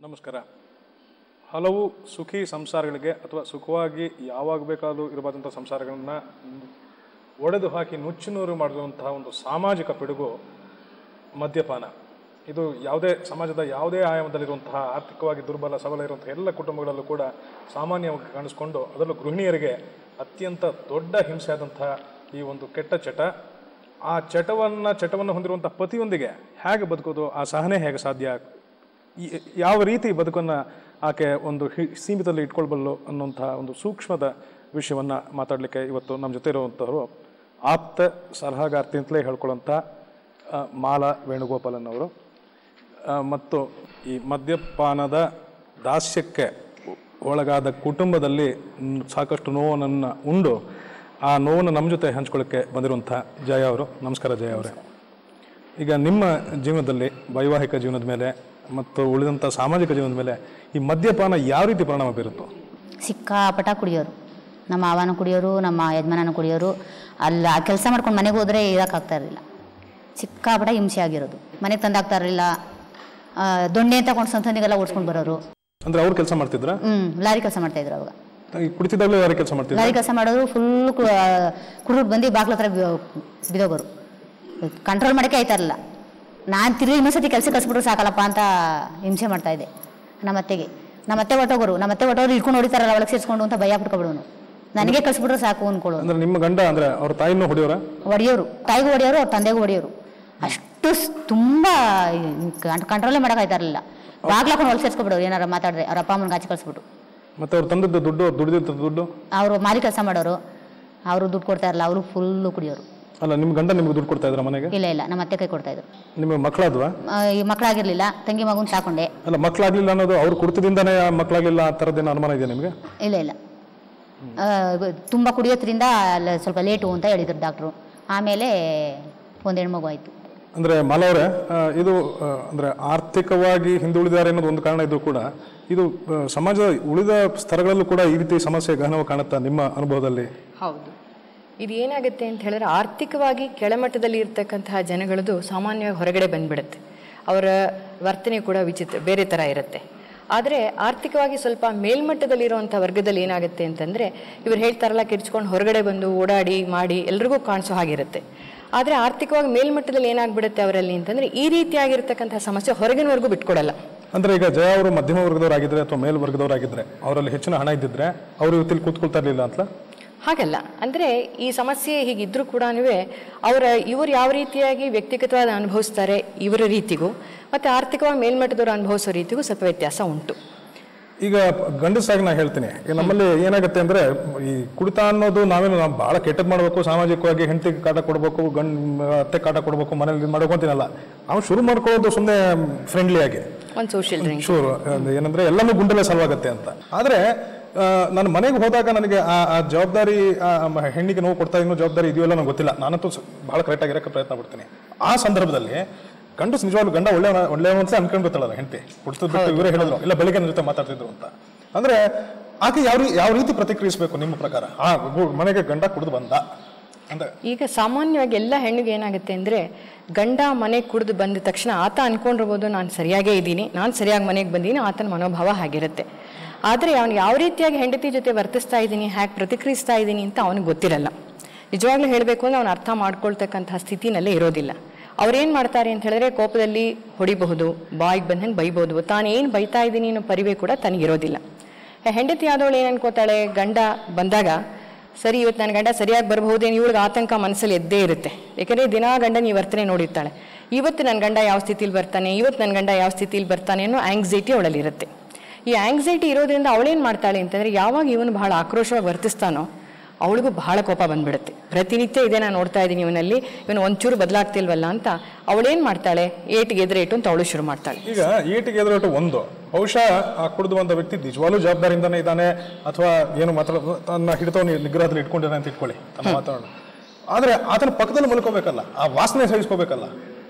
ನಮಸ್ಕಾರ ಹಲವು ಸುಖಿ ಸಂಸಾರಗಳಿಗೆ ಅಥವಾ ಸುಖವಾಗಿ ಯಾವಾಗ ಬೇಕಾದರೂ ಇರಬಾರ್ದಂಥ ಸಂಸಾರಗಳನ್ನ ಒಡೆದು ಹಾಕಿ ನುಚ್ಚುನೂರು ಮಾಡಿರುವಂತಹ ಒಂದು ಸಾಮಾಜಿಕ ಪಿಡುಗು ಮದ್ಯಪಾನ ಇದು ಯಾವುದೇ ಸಮಾಜದ ಯಾವುದೇ ಆಯಾಮದಲ್ಲಿರುವಂತಹ ಆರ್ಥಿಕವಾಗಿ ದುರ್ಬಲ ಸಬಲ ಇರುವಂತಹ ಎಲ್ಲ ಕುಟುಂಬಗಳಲ್ಲೂ ಕೂಡ ಸಾಮಾನ್ಯವಾಗಿ ಕಾಣಿಸ್ಕೊಂಡು ಅದರಲ್ಲೂ ಗೃಹಿಣಿಯರಿಗೆ ಅತ್ಯಂತ ದೊಡ್ಡ ಹಿಂಸೆ ಆದಂತಹ ಈ ಒಂದು ಕೆಟ್ಟ ಚಟ ಆ ಚಟವನ್ನು ಚಟವನ್ನು ಹೊಂದಿರುವಂಥ ಪತಿಯೊಂದಿಗೆ ಹೇಗೆ ಬದುಕೋದು ಆ ಸಹನೆ ಹೇಗೆ ಸಾಧ್ಯ ಈ- ಯಾವ ರೀತಿ ಬದುಕನ್ನು ಆಕೆ ಒಂದು ಹಿ ಸೀಮಿತದಲ್ಲಿ ಇಟ್ಕೊಳ್ಬಲ್ಲು ಅನ್ನುವಂಥ ಒಂದು ಸೂಕ್ಷ್ಮದ ವಿಷಯವನ್ನು ಮಾತಾಡಲಿಕ್ಕೆ ಇವತ್ತು ನಮ್ಮ ಜೊತೆ ಇರುವಂಥವರು ಆಪ್ತ ಸಲಹಾಗಾರ್ತಿ ಅಂತಲೇ ಹೇಳ್ಕೊಳ್ಳೋಂಥ ಆ, ಮಾಲಾ ವೇಣುಗೋಪಾಲನ್ ಅವರು ಆ, ಮತ್ತು ಈ ಮದ್ಯಪಾನದ ದಾಸ್ಯಕ್ಕೆ ಒಳಗಾದ ಕುಟುಂಬದಲ್ಲಿ ಮ್, ಸಾಕಷ್ಟು ನೋವನ್ನು ಉಂಡು ಆ ನೋವನ್ನು ನಮ್ಮ ಜೊತೆ ಹಂಚ್ಕೊಳ್ಳೋಕ್ಕೆ ಬಂದಿರುವಂಥ ಜಯ ಅವರು ನಮಸ್ಕಾರ ಜಯ ಅವರೇ ಈಗ ನಿಮ್ಮ ಜೀವನದಲ್ಲಿ ವೈವಾಹಿಕ ಜೀವನದ ಮೇಲೆ ಮತ್ತು ಉಳಿದಂಥ ಸಾಮಾಜಿಕ ಜೀವನದ ಮೇಲೆ ಈ ಮದ್ಯಪಾನ ಯಾವ ರೀತಿ ಪರಿಣಾಮ ಬೀರುತ್ತೋ ಸಿಕ್ಕಾಪಟ ಕುಡಿಯೋರು ನಮ್ಮ ಮಾವನ ಕುಡಿಯೋರು ನಮ್ಮ ಯಜಮಾನನ ಕುಡಿಯೋರು ಅಲ್ಲ ಕೆಲಸ ಮಾಡ್ಕೊಂಡು ಮನೆಗೆ ಹೋದರೆ ಇರೋಕ್ಕಾಗ್ತಾ ಇರಲಿಲ್ಲ ಸಿಕ್ಕಾಪಟ ಹಿಂಸೆ ಆಗಿರೋದು ಮನೆಗೆ ತಂದಾಗ್ತಾ ಇರಲಿಲ್ಲ ಆ, ದೊಣ್ಣೆ ಅಂತ ಕೊಂಡು ಸಂತನಿಗೆಲ್ಲ ಓಡಿಸ್ಕೊಂಡು ಬರೋರು ಅಂದ್ರೆ ಅವ್ರು ಕೆಲಸ ಮಾಡ್ತಿದ್ರ ಹ್ಞೂ ಲಾರಿ ಕೆಲಸ ಮಾಡ್ತಾಯಿದ್ರು ಅವಾಗ ಈ ಕುಡಿತಿದ್ದಾಗಲೂ ಯಾರು ಕೆಲಸ ಮಾಡ್ತಿದ್ರು ಲಾರಿ ಕೆಲಸ ಮಾಡೋರು ಫುಲ್ ಕುಡಿದು ಬಂದು ಬಾಗ್ಲ ಹತ್ರ ಬಿ- ಬಿದೋಗೋರು ಕಂಟ್ರೋಲ್ ಮಾಡೋಕ್ಕೆ ಆಯ್ತಾ ಇರಲಿಲ್ಲ ನಾನು ತಿರುಗಿ ಇನ್ನೊಂದ್ಸತಿ ಕೆಲಸ ಕಳಿಸ್ಬಿಟ್ರು ಸಾಕಲ್ಲಪ್ಪ ಅಂತ ಹಿಂಸೆ ಮಾಡ್ತಾ ಇದ್ದೆ ನಮ್ಮ ಅತ್ತೆಗೆ ನಮ್ಮ ಅತ್ತೆ ಹೊಟ್ಟೋಗೋರು ನಮ್ಮ ಅತ್ತೆ ಹೊಟ್ಟೋರು ಇಟ್ಕೊಂಡು ಹೊಡಿತಾರಲ್ಲ ಒಳಗೆ ಸೇರಿಸ್ಕೊಂಡು ಅಂತ ಭಯ ಬಿಟ್ಕೊಬಿಡೋನು ನನಗೆ ಕಳಿಸ್ಬಿಟ್ರೆ ಸಾಕು ಅಂದ್ಕೊಳ್ಳೋನು ಅಂದ್ರೆ ನಿಮ್ಮ ಗಂಡ ಅಂದ್ರೆ ಅವ್ರ ತಾಯಿನೂ ಹೊಡಿಯೋರ ಹೊಡೆಯೋರು ತಾಯಿಗೂ ಹೊಡೆಯೋರು ಅವ್ರ ತಂದೆಗೂ ಹೊಡೆಯೋರು ಅಷ್ಟು ಸ್- ತುಂಬ ಕಂಟ್ರೋಲೇ ಮಾಡೋಕ್ಕಾಯ್ತಾ ಇರಲಿಲ್ಲ ಬಾಗ್ಲಾಕೊಂಡು ಒಳಗೆ ಸೇರಿಸ್ಕೊಬಿಡೋರು ಏನಾರ ಮಾತಾಡಿದ್ರೆ ಅವ್ರ ಅಪ್ಪ ಅಮ್ಮನಿಗೆ ಆಚೆ ಕಳಿಸ್ಬಿಟ್ಟು ಮತ್ತೆ ಅವ್ರು ತಂದದ್ದು ದುಡ್ಡು ದುಡಿದಿದ್ದ ದುಡ್ಡು ಅವರು ಮಾರಿ ಕೆಲಸ ಮಾಡೋರು ಅವರು ದುಡ್ಡು ಕೊಡ್ತಾ ಇರಲ್ಲ ಅವರು ಫುಲ್ಲು ಕುಡಿಯೋರು ಅಲ್ಲ ನಿಮ್ಮ ಗಂಡ ನಿಮ್ಗೆ ದುಡ್ಡು ಕೊಡ್ತಾ ಇದ್ರ ಮನೆಗೆ ಇಲ್ಲ ಇಲ್ಲ ನಮ್ಮ ಅತ್ತೆ ಕೈ ಕೊಡ್ತಾ ಇದ್ರು ನಿಮಗೆ ಮಕ್ಕಳಾದ್ವಾ ಆ, ಈ ಮಕ್ಕಳಾಗಿರ್ಲಿಲ್ಲ ತಂಗಿ ಮಗುನ ಸಾಕೊಂಡೆ ಅಲ್ಲ ಮಕ್ಕಳಾಗ್ಲಿಲ್ಲ ಅನ್ನೋದು ಅವ್ರು ಕುಡಿತದಿಂದಾನೇ ಮಕ್ಕಳಾಗ್ಲಿಲ್ಲ ಆ ಥರದ್ದೇನು ಅನುಮಾನ ಇದೆಯಾ ನಿಮಗೆ ಇಲ್ಲ ಇಲ್ಲ ಆ, ತುಂಬ ಕುಡಿಯೋದ್ರಿಂದ ಅಲ್ಲ ಸ್ವಲ್ಪ ಲೇಟು ಅಂತ ಹೇಳಿದ್ರು ಡಾಕ್ಟ್ರು ಆಮೇಲೆ ಒಂದು ಹೆಣ್ಮಗು ಆಯಿತು ಅಂದ್ರೆ ಮಾಲವ್ರೆ ಆ, ಇದು ಆ, ಅಂದ್ರೆ ಆರ್ಥಿಕವಾಗಿ ಹಿಂದುಳಿದಾರೆ ಅನ್ನೋದು ಒಂದು ಕಾರಣ ಇದ್ರೂ ಕೂಡ ಇದು ಆ, ಸಮಾಜದ ಉಳಿದ ಸ್ತರಗಳಲ್ಲೂ ಕೂಡ ಈ ರೀತಿ ಸಮಸ್ಯೆ ಗಹನವಾಗಿ ಕಾಣುತ್ತಾ ನಿಮ್ಮ ಅನುಭವದಲ್ಲಿ ಹೌದು ಇದು ಏನಾಗುತ್ತೆ ಅಂತ ಹೇಳಿದ್ರೆ ಆರ್ಥಿಕವಾಗಿ ಕೆಳಮಟ್ಟದಲ್ಲಿ ಇರ್ತಕ್ಕಂತಹ ಜನಗಳದು ಸಾಮಾನ್ಯವಾಗಿ ಹೊರಗಡೆ ಬಂದ್ಬಿಡುತ್ತೆ ಅವರ ವರ್ತನೆ ಕೂಡ ವಿಚಿತ್ರ ಬೇರೆ ಥರ ಇರುತ್ತೆ ಆದರೆ ಆರ್ಥಿಕವಾಗಿ ಸ್ವಲ್ಪ ಮೇಲ್ಮಟ್ಟದಲ್ಲಿರುವಂಥ ವರ್ಗದಲ್ಲಿ ಏನಾಗುತ್ತೆ ಅಂತಂದರೆ ಇವ್ರು ಹೇಳ್ತಾರಲ್ಲ ಕಿರ್ಚ್ಕೊಂಡು ಹೊರಗಡೆ ಬಂದು ಓಡಾಡಿ ಮಾಡಿ ಎಲ್ರಿಗೂ ಕಾಣಿಸೋ ಹಾಗಿರುತ್ತೆ ಆದರೆ ಆರ್ಥಿಕವಾಗಿ ಮೇಲ್ಮಟ್ಟದಲ್ಲಿ ಏನಾಗ್ಬಿಡುತ್ತೆ ಅವರಲ್ಲಿ ಅಂತಂದರೆ ಈ ರೀತಿಯಾಗಿರ್ತಕ್ಕಂಥ ಸಮಸ್ಯೆ ಹೊರಗಿನವರೆಗೂ ಬಿಟ್ಕೊಡಲ್ಲ ಅಂದ್ರೆ ಈಗ ಜಯ ಅವರು ಮಧ್ಯಮ ವರ್ಗದವರಾಗಿದ್ರೆ ಅಥವಾ ಮೇಲ್ವರ್ಗದವರಾಗಿದ್ರೆ ಅವರಲ್ಲಿ ಹೆಚ್ಚಿನ ಹಣ ಇದ್ದಿದ್ರೆ ಅವರು ಇವತ್ತಿಲ್ಲಿ ಕೂತ್ಕೊಳ್ತಾ ಇರಲಿಲ್ಲ ಅಂತ ಹಾಗಲ್ಲ ಅಂದರೆ ಈ ಸಮಸ್ಯೆ ಹೀಗಿದ್ರೂ ಕೂಡ ಅವರ ಇವರು ಯಾವ ರೀತಿಯಾಗಿ ವ್ಯಕ್ತಿಗತವಾದ ಅನುಭವಿಸ್ತಾರೆ ಇವರ ರೀತಿಗೂ ಮತ್ತು ಆರ್ಥಿಕವಾಗಿ ಮೇಲ್ಮಟ್ಟದವರು ಅನುಭವಿಸೋ ರೀತಿಗೂ ಸ್ವಲ್ಪ ವ್ಯತ್ಯಾಸ ಉಂಟು ಈಗ ಗಂಡಸಾಗಿ ನಾ ಹೇಳ್ತೀನಿ ಈಗ ನಮ್ಮಲ್ಲಿ ಏನಾಗುತ್ತೆ ಅಂದ್ರೆ ಈ ಕುಡಿತ ಅನ್ನೋದು ನಾವೇನು ನಾವು ಬಹಳ ಕೆಟ್ಟದ್ ಮಾಡಬೇಕು ಸಾಮಾಜಿಕವಾಗಿ ಹೆಂಡತಿಗೆ ಕಾಟ ಕೊಡಬೇಕು ಗಂಡ ಅತ್ತೆ ಕಾಟ ಕೊಡಬೇಕು ಮನೇಲಿ ಇದು ಮಾಡಬೇಕು ಅಂತೀನಲ್ಲ ನಾವು ಶುರು ಮಾಡ್ಕೊಳ್ಳೋದು ಸುಮ್ಮನೆ ಫ್ರೆಂಡ್ಲಿ ಆಗಿ ಒಂದು ಸೋಷಿಯಲ್ ಡ್ರಿಂಕ್ ಶೂರ್ ಏನಂದ್ರೆ ಎಲ್ಲನೂ ಗುಂಡಲ್ಲೇ ಸಲವಾಗತ್ತೆ ಅಂತ ಆದ್ರೆ ಆ, ನಾನು ಮನೆಗೆ ಹೋದಾಗ ನನಗೆ ಆ ಆ ಜವಾಬ್ದಾರಿ ಆ, ಮ- ಹೆಣ್ಣಿಗೆ ನೋವು ಕೊಡ್ತಾ ಇನ್ನೂ ಜವಾಬ್ದಾರಿ ಇದೆಯಲ್ಲ ನಂಗೆ ಗೊತ್ತಿಲ್ಲ ನಾನಂತೂ ಸ- ಬಹಳ ಕರೆಕ್ಟ್ ಆಗಿರಕ್ಕೆ ಪ್ರಯತ್ನ ಪಡ್ತೀನಿ ಆ ಸಂದರ್ಭದಲ್ಲಿ ಗಂಡು ನಿಜವಾಗ್ಲೂ ಗಂಡ ಒಳ್ಳೆ ಒಳ್ಳೆಯ ಅಂತ ಅನ್ಕೊಂಡ್ಬಿಡ್ತಾಳಲ್ಲ ಹೆಂಡತಿ ಕುಡ್ತದ ಬಿಟ್ಟು ಇವರೇ ಹೇಳಿದ್ರು ಇಲ್ಲ ಬೆಳಿಗ್ಗೆ ನನ್ನ ಜೊತೆ ಮಾತಾಡ್ತಿದ್ರು ಅಂತ ಅಂದ್ರೆ ಆಕೆ ಯಾವ ರೀ- ಯಾವ ರೀತಿ ಪ್ರತಿಕ್ರಿಯಿಸಬೇಕು ನಿಮ್ಮ ಪ್ರಕಾರ ಆ ಗು- ಮನೆಗೆ ಗಂಡ ಕುಡಿದು ಬಂದ ಅಂದ್ರೆ ಈಗ ಸಾಮಾನ್ಯವಾಗಿ ಎಲ್ಲ ಹೆಣ್ಣಿಗೆ ಏನಾಗುತ್ತೆ ಅಂದರೆ ಗಂಡ ಮನೆಗೆ ಕುಡಿದು ಬಂದ ತಕ್ಷಣ ಆತ ಅನ್ಕೊಂಡಿರ್ಬೋದು ನಾನು ಸರಿಯಾಗೇ ಇದ್ದೀನಿ ನಾನು ಸರಿಯಾಗಿ ಮನೆಗೆ ಬಂದೀನಿ ಆತನ ಮನೋಭಾವ ಹಾಗಿರುತ್ತೆ ಆದರೆ ಅವನು ಯಾವ ರೀತಿಯಾಗಿ ಹೆಂಡತಿ ಜೊತೆ ವರ್ತಿಸ್ತಾ ಇದ್ದೀನಿ ಹ್ಯಾಗೆ ಪ್ರತಿಕ್ರಿಯಿಸ್ತಾ ಇದ್ದೀನಿ ಅಂತ ಅವನಿಗೆ ಗೊತ್ತಿರಲ್ಲ ನಿಜವಾಗ್ಲೂ ಹೇಳಬೇಕು ಅಂದರೆ ಅವನು ಅರ್ಥ ಮಾಡ್ಕೊಳ್ತಕ್ಕಂತಹ ಸ್ಥಿತಿನಲ್ಲೇ ಇರೋದಿಲ್ಲ ಅವ್ರೇನು ಮಾಡ್ತಾರೆ ಅಂತ ಹೇಳಿದ್ರೆ ಕೋಪದಲ್ಲಿ ಹೊಡಿಬಹುದು ಬಾಯಿಗೆ ಬಂದಂಗೆ ಬೈಬೋದು ತಾನು ಏನು ಬೈತಾ ಇದ್ದೀನಿ ಅನ್ನೋ ಪರಿವೆ ಕೂಡ ತನಗಿರೋದಿಲ್ಲ ಹೆಂಡತಿ ಆದವಳು ಏನು ಅನ್ಕೋತಾಳೆ ಗಂಡ ಬಂದಾಗ ಸರಿ ಇವತ್ತು ನನ್ನ ಗಂಡ ಸರಿಯಾಗಿ ಬರಬಹುದೇನು ಇವಳಿಗೆ ಆತಂಕ ಮನಸ್ಸಲ್ಲಿ ಎದ್ದೇ ಇರುತ್ತೆ ಯಾಕಂದರೆ ದಿನಾ ಗಂಡ ನೀವು ವರ್ತನೆ ನೋಡಿರ್ತಾಳೆ ಇವತ್ತು ನನ್ನ ಗಂಡ ಯಾವ ಸ್ಥಿತಿಲಿ ಬರ್ತಾನೆ ಇವತ್ತು ನನ್ನ ಗಂಡ ಯಾವ ಸ್ಥಿತಿಲಿ ಬರ್ತಾನೆ ಅನ್ನೋ ಆಂಗ್ಸೈಟಿ ಅವಳಲ್ಲಿ ಇರುತ್ತೆ ಈ ಆಂಗ್ಸೈಟಿ ಇರೋದ್ರಿಂದ ಅವಳೇನು ಮಾಡ್ತಾಳೆ ಅಂತಂದರೆ ಯಾವಾಗ ಇವನು ಬಹಳ ಆಕ್ರೋಶವಾಗಿ ವರ್ತಿಸ್ತಾನೋ ಅವಳಿಗೂ ಬಹಳ ಕೋಪ ಬಂದ್ಬಿಡುತ್ತೆ ಪ್ರತಿನಿತ್ಯ ಇದೇ ನಾನು ನೋಡ್ತಾ ಇದ್ದೀನಿ ಇವನಲ್ಲಿ ಇವನು ಒಂಚೂರು ಬದಲಾಗ್ತಿಲ್ವಲ್ಲ ಅಂತ ಅವಳೇನು ಮಾಡ್ತಾಳೆ ಏಟಿಗೆ ಎದುರು ಏಟು ಅಂತ ಅವಳು ಶುರು ಮಾಡ್ತಾಳೆ ಈಗ ಏಟಿಗೆ ಎದುರೋಟು ಒಂದು ಬಹುಶಃ ಆ ಕುಡಿದು ಬಂದ ವ್ಯಕ್ತಿ ನಿಜವಾಗ್ಲೂ ಜವಾಬ್ದಾರಿಯಿಂದಾನೇ ಇದ್ದಾನೆ ಅಥವಾ ಏನು ಮಾತಾಡ ತನ್ನ ಹಿಡಿತವನ್ನು ನಿಗ್ರಹದಲ್ಲಿ ಇಟ್ಕೊಂಡಿದ್ದಾನೆ ಅಂತ ಇಟ್ಕೊಳ್ಳಿ ತನ್ನ ಮಾತಾಡೋಣ ಆದ್ರೆ ಆತನ ಪಕ್ಕದಲ್ಲಿ ಮಲ್ಕೋಬೇಕಲ್ಲ ಆ ವಾಸನೆ ಸಹಿಸ್ಕೋಬೇಕಲ್ಲ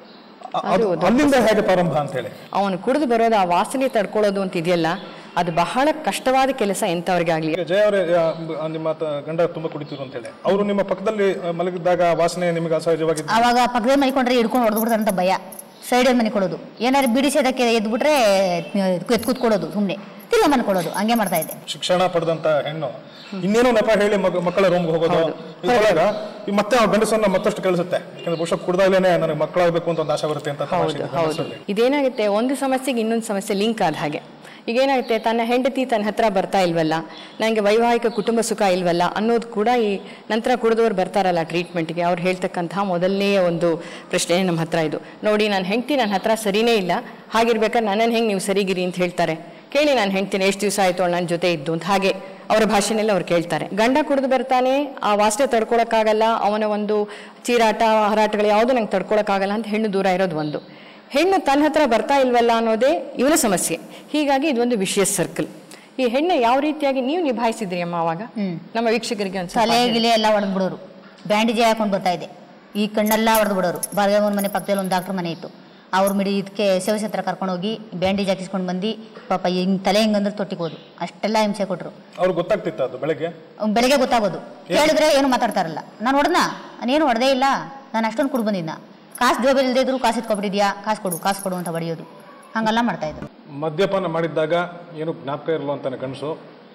ಅ- ಅದು ಅಲ್ಲಿಂದ ಹೇಗೆ ಪ್ರಾರಂಭ ಅಂತ ಹೇಳಿ ಅವನು ಕುಡಿದು ಬರೋದು ಆ ವಾಸನೆ ತಡ್ಕೊಳ್ಳೋದು ಅಂತ ಇದೆಯಲ್ಲ ಅದು ಬಹಳ ಕಷ್ಟವಾದ ಕೆಲಸ ಎಂಥವ್ರಿಗಾಗಲಿ ಈಗ ಜಯ ಅವರೇ ಆ, ನಿಮ್ಮ ತ- ಗಂಡ ತುಂಬಾ ಕುಡಿತಿದ್ರು ಅಂತ ಹೇಳಿ ಅವರು ನಿಮ್ಮ ಪಕ್ಕದಲ್ಲಿ ಆ, ಮಲಗಿದ್ದಾಗ ಆ ವಾಸನೆ ನಿಮಗೆ ಅಸಹಜವಾಗಿದ್ದು ಆವಾಗ ಪಕ್ಕದಲ್ಲಿ ಮಲ್ಕೊಂಡ್ರೆ ಹಿಡ್ಕೊಂಡು ಹೊಡೆದು ಬಿಡ್ತಾರೆ ಅಂತ ಭಯ ಸೈಡಲ್ಲಿ ಮನೆ ಕೊಡೋದು ಏನಾದ್ರು ಬಿಡಿಸೋದಕ್ಕೆ ಎದ್ಬಿಟ್ರೆ ಎದ್ದು ಕೂತ್ಕೊಳ್ಳೋದು ಸುಮ್ಮನೆ ತಿರ್ಗಾ ಮನೆ ಕೊಡೋದು ಹಂಗೆ ಮಾಡ್ತಾ ಇದ್ದೆ ಶಿಕ್ಷಣ ಪಡೆದಂತ ಹೆಣ್ಣು ಇನ್ನೇನೋ ನೆಪ ಹೇಳಿ ಮಗ ಮಕ್ಕಳ ರೂಮ್ಗೆ ಹೋಗೋದು ಇದ್ರೊಳಗ ಈ ಮತ್ತೆ ಆ ಗಂಡಸನ್ನ ಮತ್ತಷ್ಟು ಕಳಿಸುತ್ತೆ ಯಾಕಂದ್ರೆ ಬಹುಶಃ ಕುಡ್ದಾಗ್ಲೇನೆ ನನಗೆ ಮಕ್ಕಳಾಗಬೇಕು ಅಂತ ಒಂದು ಆಸೆ ಬರುತ್ತೆ ಅಂತ ತಮಾಷೆ ಹೌದು ಇದೆ ಹೌದು ಮನಸ್ಸಲ್ಲಿ. ಇದೇನಾಗುತ್ತೆ ಒಂದು ಸಮಸ್ಯೆಗೆ ಇನ್ನೊಂದು ಸಮಸ್ಯೆ ಲಿಂಕ್ ಆದ ಹಾಗೆ ಈಗೇನಾಗುತ್ತೆ ತನ್ನ ಹೆಂಡತಿ ತನ್ನ ಹತ್ರ ಬರ್ತಾ ಇಲ್ವಲ್ಲ ನನಗೆ ವೈವಾಹಿಕ ಕುಟುಂಬ ಸುಖ ಇಲ್ವಲ್ಲ ಅನ್ನೋದು ಕೂಡ ಈ ನಂತರ ಕುಡಿದವ್ರು ಬರ್ತಾರಲ್ಲ ಟ್ರೀಟ್ಮೆಂಟ್ಗೆ ಅವ್ರು ಹೇಳ್ತಕ್ಕಂತಹ ಮೊದಲನೇ ಒಂದು ಪ್ರಶ್ನೆ ನಮ್ಮ ಹತ್ರ ಇದು ನೋಡಿ ನನ್ನ ಹೆಂಡತಿ ನನ್ನ ಹತ್ರ ಸರಿನೇ ಇಲ್ಲ ಹಾಗಿರ್ಬೇಕಾದ್ರೆ ನನ್ನನ್ನು ಹೆಂಗೆ ನೀವು ಸರಿಗಿರಿ ಅಂತ ಹೇಳ್ತಾರೆ ಕೇಳಿ ನಾನು ಹೆಂಡ್ತೀನಿ ಎಷ್ಟು ದಿವಸ ಆಯಿತು ನನ್ನ ಜೊತೆ ಇದ್ದು ಅಂತ ಹಾಗೆ ಅವರ ಭಾಷೆನಲ್ಲಿ ಅವ್ರು ಕೇಳ್ತಾರೆ ಗಂಡ ಕುಡಿದು ಬರ್ತಾನೆ ಆ ವಾಸನೆ ತಡ್ಕೊಳಕ್ಕಾಗಲ್ಲ ಅವನ ಒಂದು ಚೀರಾಟ ಹರಾಟಗಳು ಯಾವುದು ನಂಗೆ ತಡ್ಕೊಳಕ್ಕಾಗಲ್ಲ ಅಂತ ಹೆಣ್ಣು ದೂರ ಇರೋದು ಒಂದು ಹೆಣ್ಣು ತನ್ನ ಹತ್ರ ಬರ್ತಾ ಇಲ್ವಲ್ಲ ಅನ್ನೋದೇ ಇವನ ಸಮಸ್ಯೆ ಹೀಗಾಗಿ ಇದೊಂದು ವಿಷಯಸ್ ಸರ್ಕಲ್ ಈ ಹೆಣ್ಣು ಯಾವ ರೀತಿಯಾಗಿ ನೀವು ನಿಭಾಯಿಸಿದ್ರಿ ಅಮ್ಮ ಅವಾಗ ನಮ್ಮ ವೀಕ್ಷಕರಿಗೆ ಒಂದು ತಲೆ ಗಿಲೆ ಎಲ್ಲ ಹೊಡೆದು ಬಿಡೋರು ಬ್ಯಾಂಡೇಜ್ ಹಾಕೊಂಡು ಬರ್ತಾ ಇದ್ದೆ ಈ ಕಣ್ಣೆಲ್ಲ ಹೊಡೆದು ಬಿಡೋರು ಬಾರ್ಗಮ್ಮನ ಮನೆ ಪಕ್ಕದಲ್ಲಿ ಒಂದು ಡಾಕ್ಟರ್ ಮನೆ ಇತ್ತು ಅವ್ರ ಮಿಡಿ ಇದಕ್ಕೆ ಸೇವಸ್ ಹತ್ರ ಕರ್ಕೊಂಡು ಹೋಗಿ ಬ್ಯಾಂಡೇಜ್ ಹಾಕಿಸ್ಕೊಂಡು ಬಂದು ಪಾಪ ಹಿಂಗೆ ತಲೆ ಹಿಂಗಂದ್ರೆ ತೊಟ್ಟಿಗೆ ಹೋದು ಅಷ್ಟೆಲ್ಲ ಹಿಂಸೆ ಕೊಟ್ಟರು ಅವ್ರಿಗೆ ಗೊತ್ತಾಗ್ತಿತ್ತು ಅದು ಬೆಳಗ್ಗೆ ಬೆಳಗ್ಗೆ ಗೊತ್ತಾಗೋದು ಕೇಳಿದ್ರೆ ಏನು ಮಾತಾಡ್ತಾರಲ್ಲ ನಾನು ಹೊಡೆದ್ನ ನಾನೇನು ಹೊಡೆದೇ ಇಲ್ಲ ನಾನು ಅಷ್ಟೊಂದು ಕುಡ್ ಬಂದಿದ್ನ ಕಾಸು ಜೋಬಲ್ಲಿ ಇಲ್ಲದೆ ಇದ್ರು ಕಾಸು ಇಟ್ಕೊಬಿಟ್ಟಿದ್ಯಾ ಕಾಸು ಕೊಡು ಕಾಸು ಕೊಡು ಅಂತ ಬಡಿಯೋದು ಹಂಗೆಲ್ಲ ಮಾಡ್ತಾ ಇದ್ರು ಮದ್ಯಪಾನ ಮಾಡಿದ್ದಾಗ ಏನು ಜ್ಞಾಪಕ ಇರಲ್ಲ ಅಂತಾನೆ ಗಂಡಸು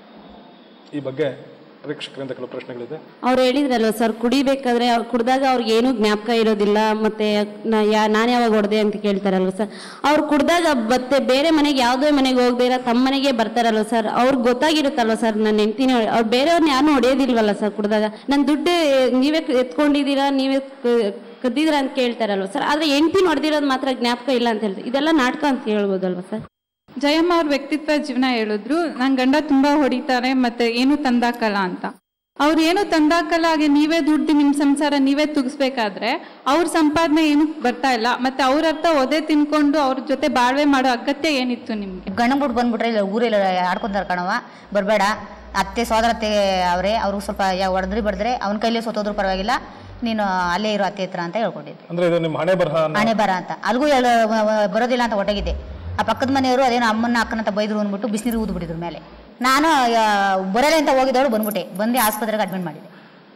ಈ ಬಗ್ಗೆ ಪ್ರೇಕ್ಷಕರಿಂದ ಕೆಲವು ಪ್ರಶ್ನೆಗಳಿದೆ ಅವ್ರು ಹೇಳಿದ್ರಲ್ವ ಸರ್ ಕುಡಿಬೇಕಾದ್ರೆ ಅವ್ರು ಕುಡ್ದಾಗ ಅವ್ರಿಗೆ ಏನೂ ಜ್ಞಾಪಕ ಇರೋದಿಲ್ಲ ಮತ್ತೆ ನಾ ಯಾ ನಾನು ಯಾವಾಗ ಹೊಡೆದೆ ಅಂತ ಕೇಳ್ತಾರಲ್ವ ಸರ್ ಅವ್ರು ಕುಡ್ದಾಗ ಮತ್ತೆ ಬೇರೆ ಮನೆಗೆ ಯಾವುದೇ ಮನೆಗೆ ಹೋಗದೇ ಇರೋ ತಮ್ಮ ಮನೆಗೆ ಬರ್ತಾರಲ್ವ ಸರ್ ಅವ್ರಿಗೆ ಗೊತ್ತಾಗಿರುತ್ತಲ್ವ ಸರ್ ನನ್ನ ಹೆಂಡ್ತಿನ ಅವ್ರು ಬೇರೆಯವ್ರನ್ನ ಯಾರನ್ನೂ ಹೊಡೆಯೋದಿಲ್ವಲ್ಲ ಸರ್ ಕುಡ್ದಾಗ ನನ್ನ ದುಡ್ಡು ನೀವೇ ಕ- ಎತ್ಕೊಂಡಿದ್ದೀರಾ ನೀವೇ ಕ- ಕದ್ದಿದ್ದೀರಾ ಅಂತ ಕೇಳ್ತಾರಲ್ವ ಸರ್ ಆದರೆ ಹೆಂಡ್ತಿನ ಹೊಡೆದಿರೋದು ಮಾತ್ರ ಜ್ಞಾಪಕ ಇಲ್ಲ ಅಂತ ಹೇಳ್ತಾರೆ ಇದೆಲ್ಲ ನಾಟಕ ಅಂತ ಹೇಳ್ಬೋದಲ್ವ ಸರ್ ಜಯಮ್ಮ ಅವ್ರ ವ್ಯಕ್ತಿತ್ವ ಜೀವನ ಹೇಳಿದ್ರು ನನ್ನ ಗಂಡ ತುಂಬಾ ಹೊಡಿತಾರೆ ಮತ್ತೆ ಏನು ತಂದಾಕಲ್ಲ ಅಂತ ಅವ್ರು ಏನು ತಂದಾಕಲ್ಲ ಹಾಗೆ ನೀವೇ ದುಡ್ಡು ನಿಮ್ಮ ಸಂಸಾರ ನೀವೇ ತುಗಿಸ್ಬೇಕಾದ್ರೆ ಅವ್ರ ಸಂಪಾದನೆ ಏನು ಬರ್ತಾ ಇಲ್ಲ ಮತ್ತೆ ಅವ್ರ ಅರ್ಥ ಒದೆ ತಿನ್ಕೊಂಡು ಅವ್ರ ಜೊತೆ ಬಾಳ್ವೆ ಮಾಡೋ ಅಗತ್ಯ ಏನಿತ್ತು ನಿಮ್ಗೆ ಗಂಡನ ಬಿಟ್ಟು ಬಂದ್ಬಿಟ್ರೆ ಇಲ್ಲ ಊರೆಲ್ಲ ಆಡ್ಕೊಂತಾರೆ ಕಣವ ಬರಬೇಡ ಅತ್ತೆ ಸೋದರತ್ತೆ ಅವರೇ ಅವ್ರಿಗೆ ಸ್ವಲ್ಪ ಯಾ ಹೊಡೆದ್ರಿ ಬಡಿದ್ರೆ ಅವನ ಕೈಲೇ ಸೋತೋದ್ರು ಪರವಾಗಿಲ್ಲ ನೀನು ಅಲ್ಲೇ ಇರೋ ಅತ್ತೆ ಹತ್ರ ಅಂತ ಹೇಳ್ಕೊಂಡಿದ್ದೆ ಅಂದ್ರೆ ಇದು ನಿಮ್ಮ ಹಣೆ ಬರಹ ಅನ್ನೋ- ಹಣೆ ಬರ ಅಂತ ಅಲ್ಗೂ ಹೇಳ ಬರೋದಿಲ್ಲ ಅಂತ ಹೊಟ್ಟಗಿದ್ದೆ ಆ ಪಕ್ಕದ ಮನೆಯವರು ಅದೇನೋ ಅಮ್ಮನ ಅಕ್ಕನ ಅಂತ ಬೈದ್ರು ಅಂದ್ಬಿಟ್ಟು ಬಿಸಿನೀರು ಊದ್ಬಿಟ್ಟಿದ್ರು ಮೇಲೆ ನಾನು ಆ, ಬರಲ್ಲ ಅಂತ ಹೋಗಿದ್ದವಳು ಬಂದ್ಬಿಟ್ಟೆ ಬಂದು ಆಸ್ಪತ್ರೆಗೆ ಅಡ್ಮಿಟ್ ಮಾಡಿದೆ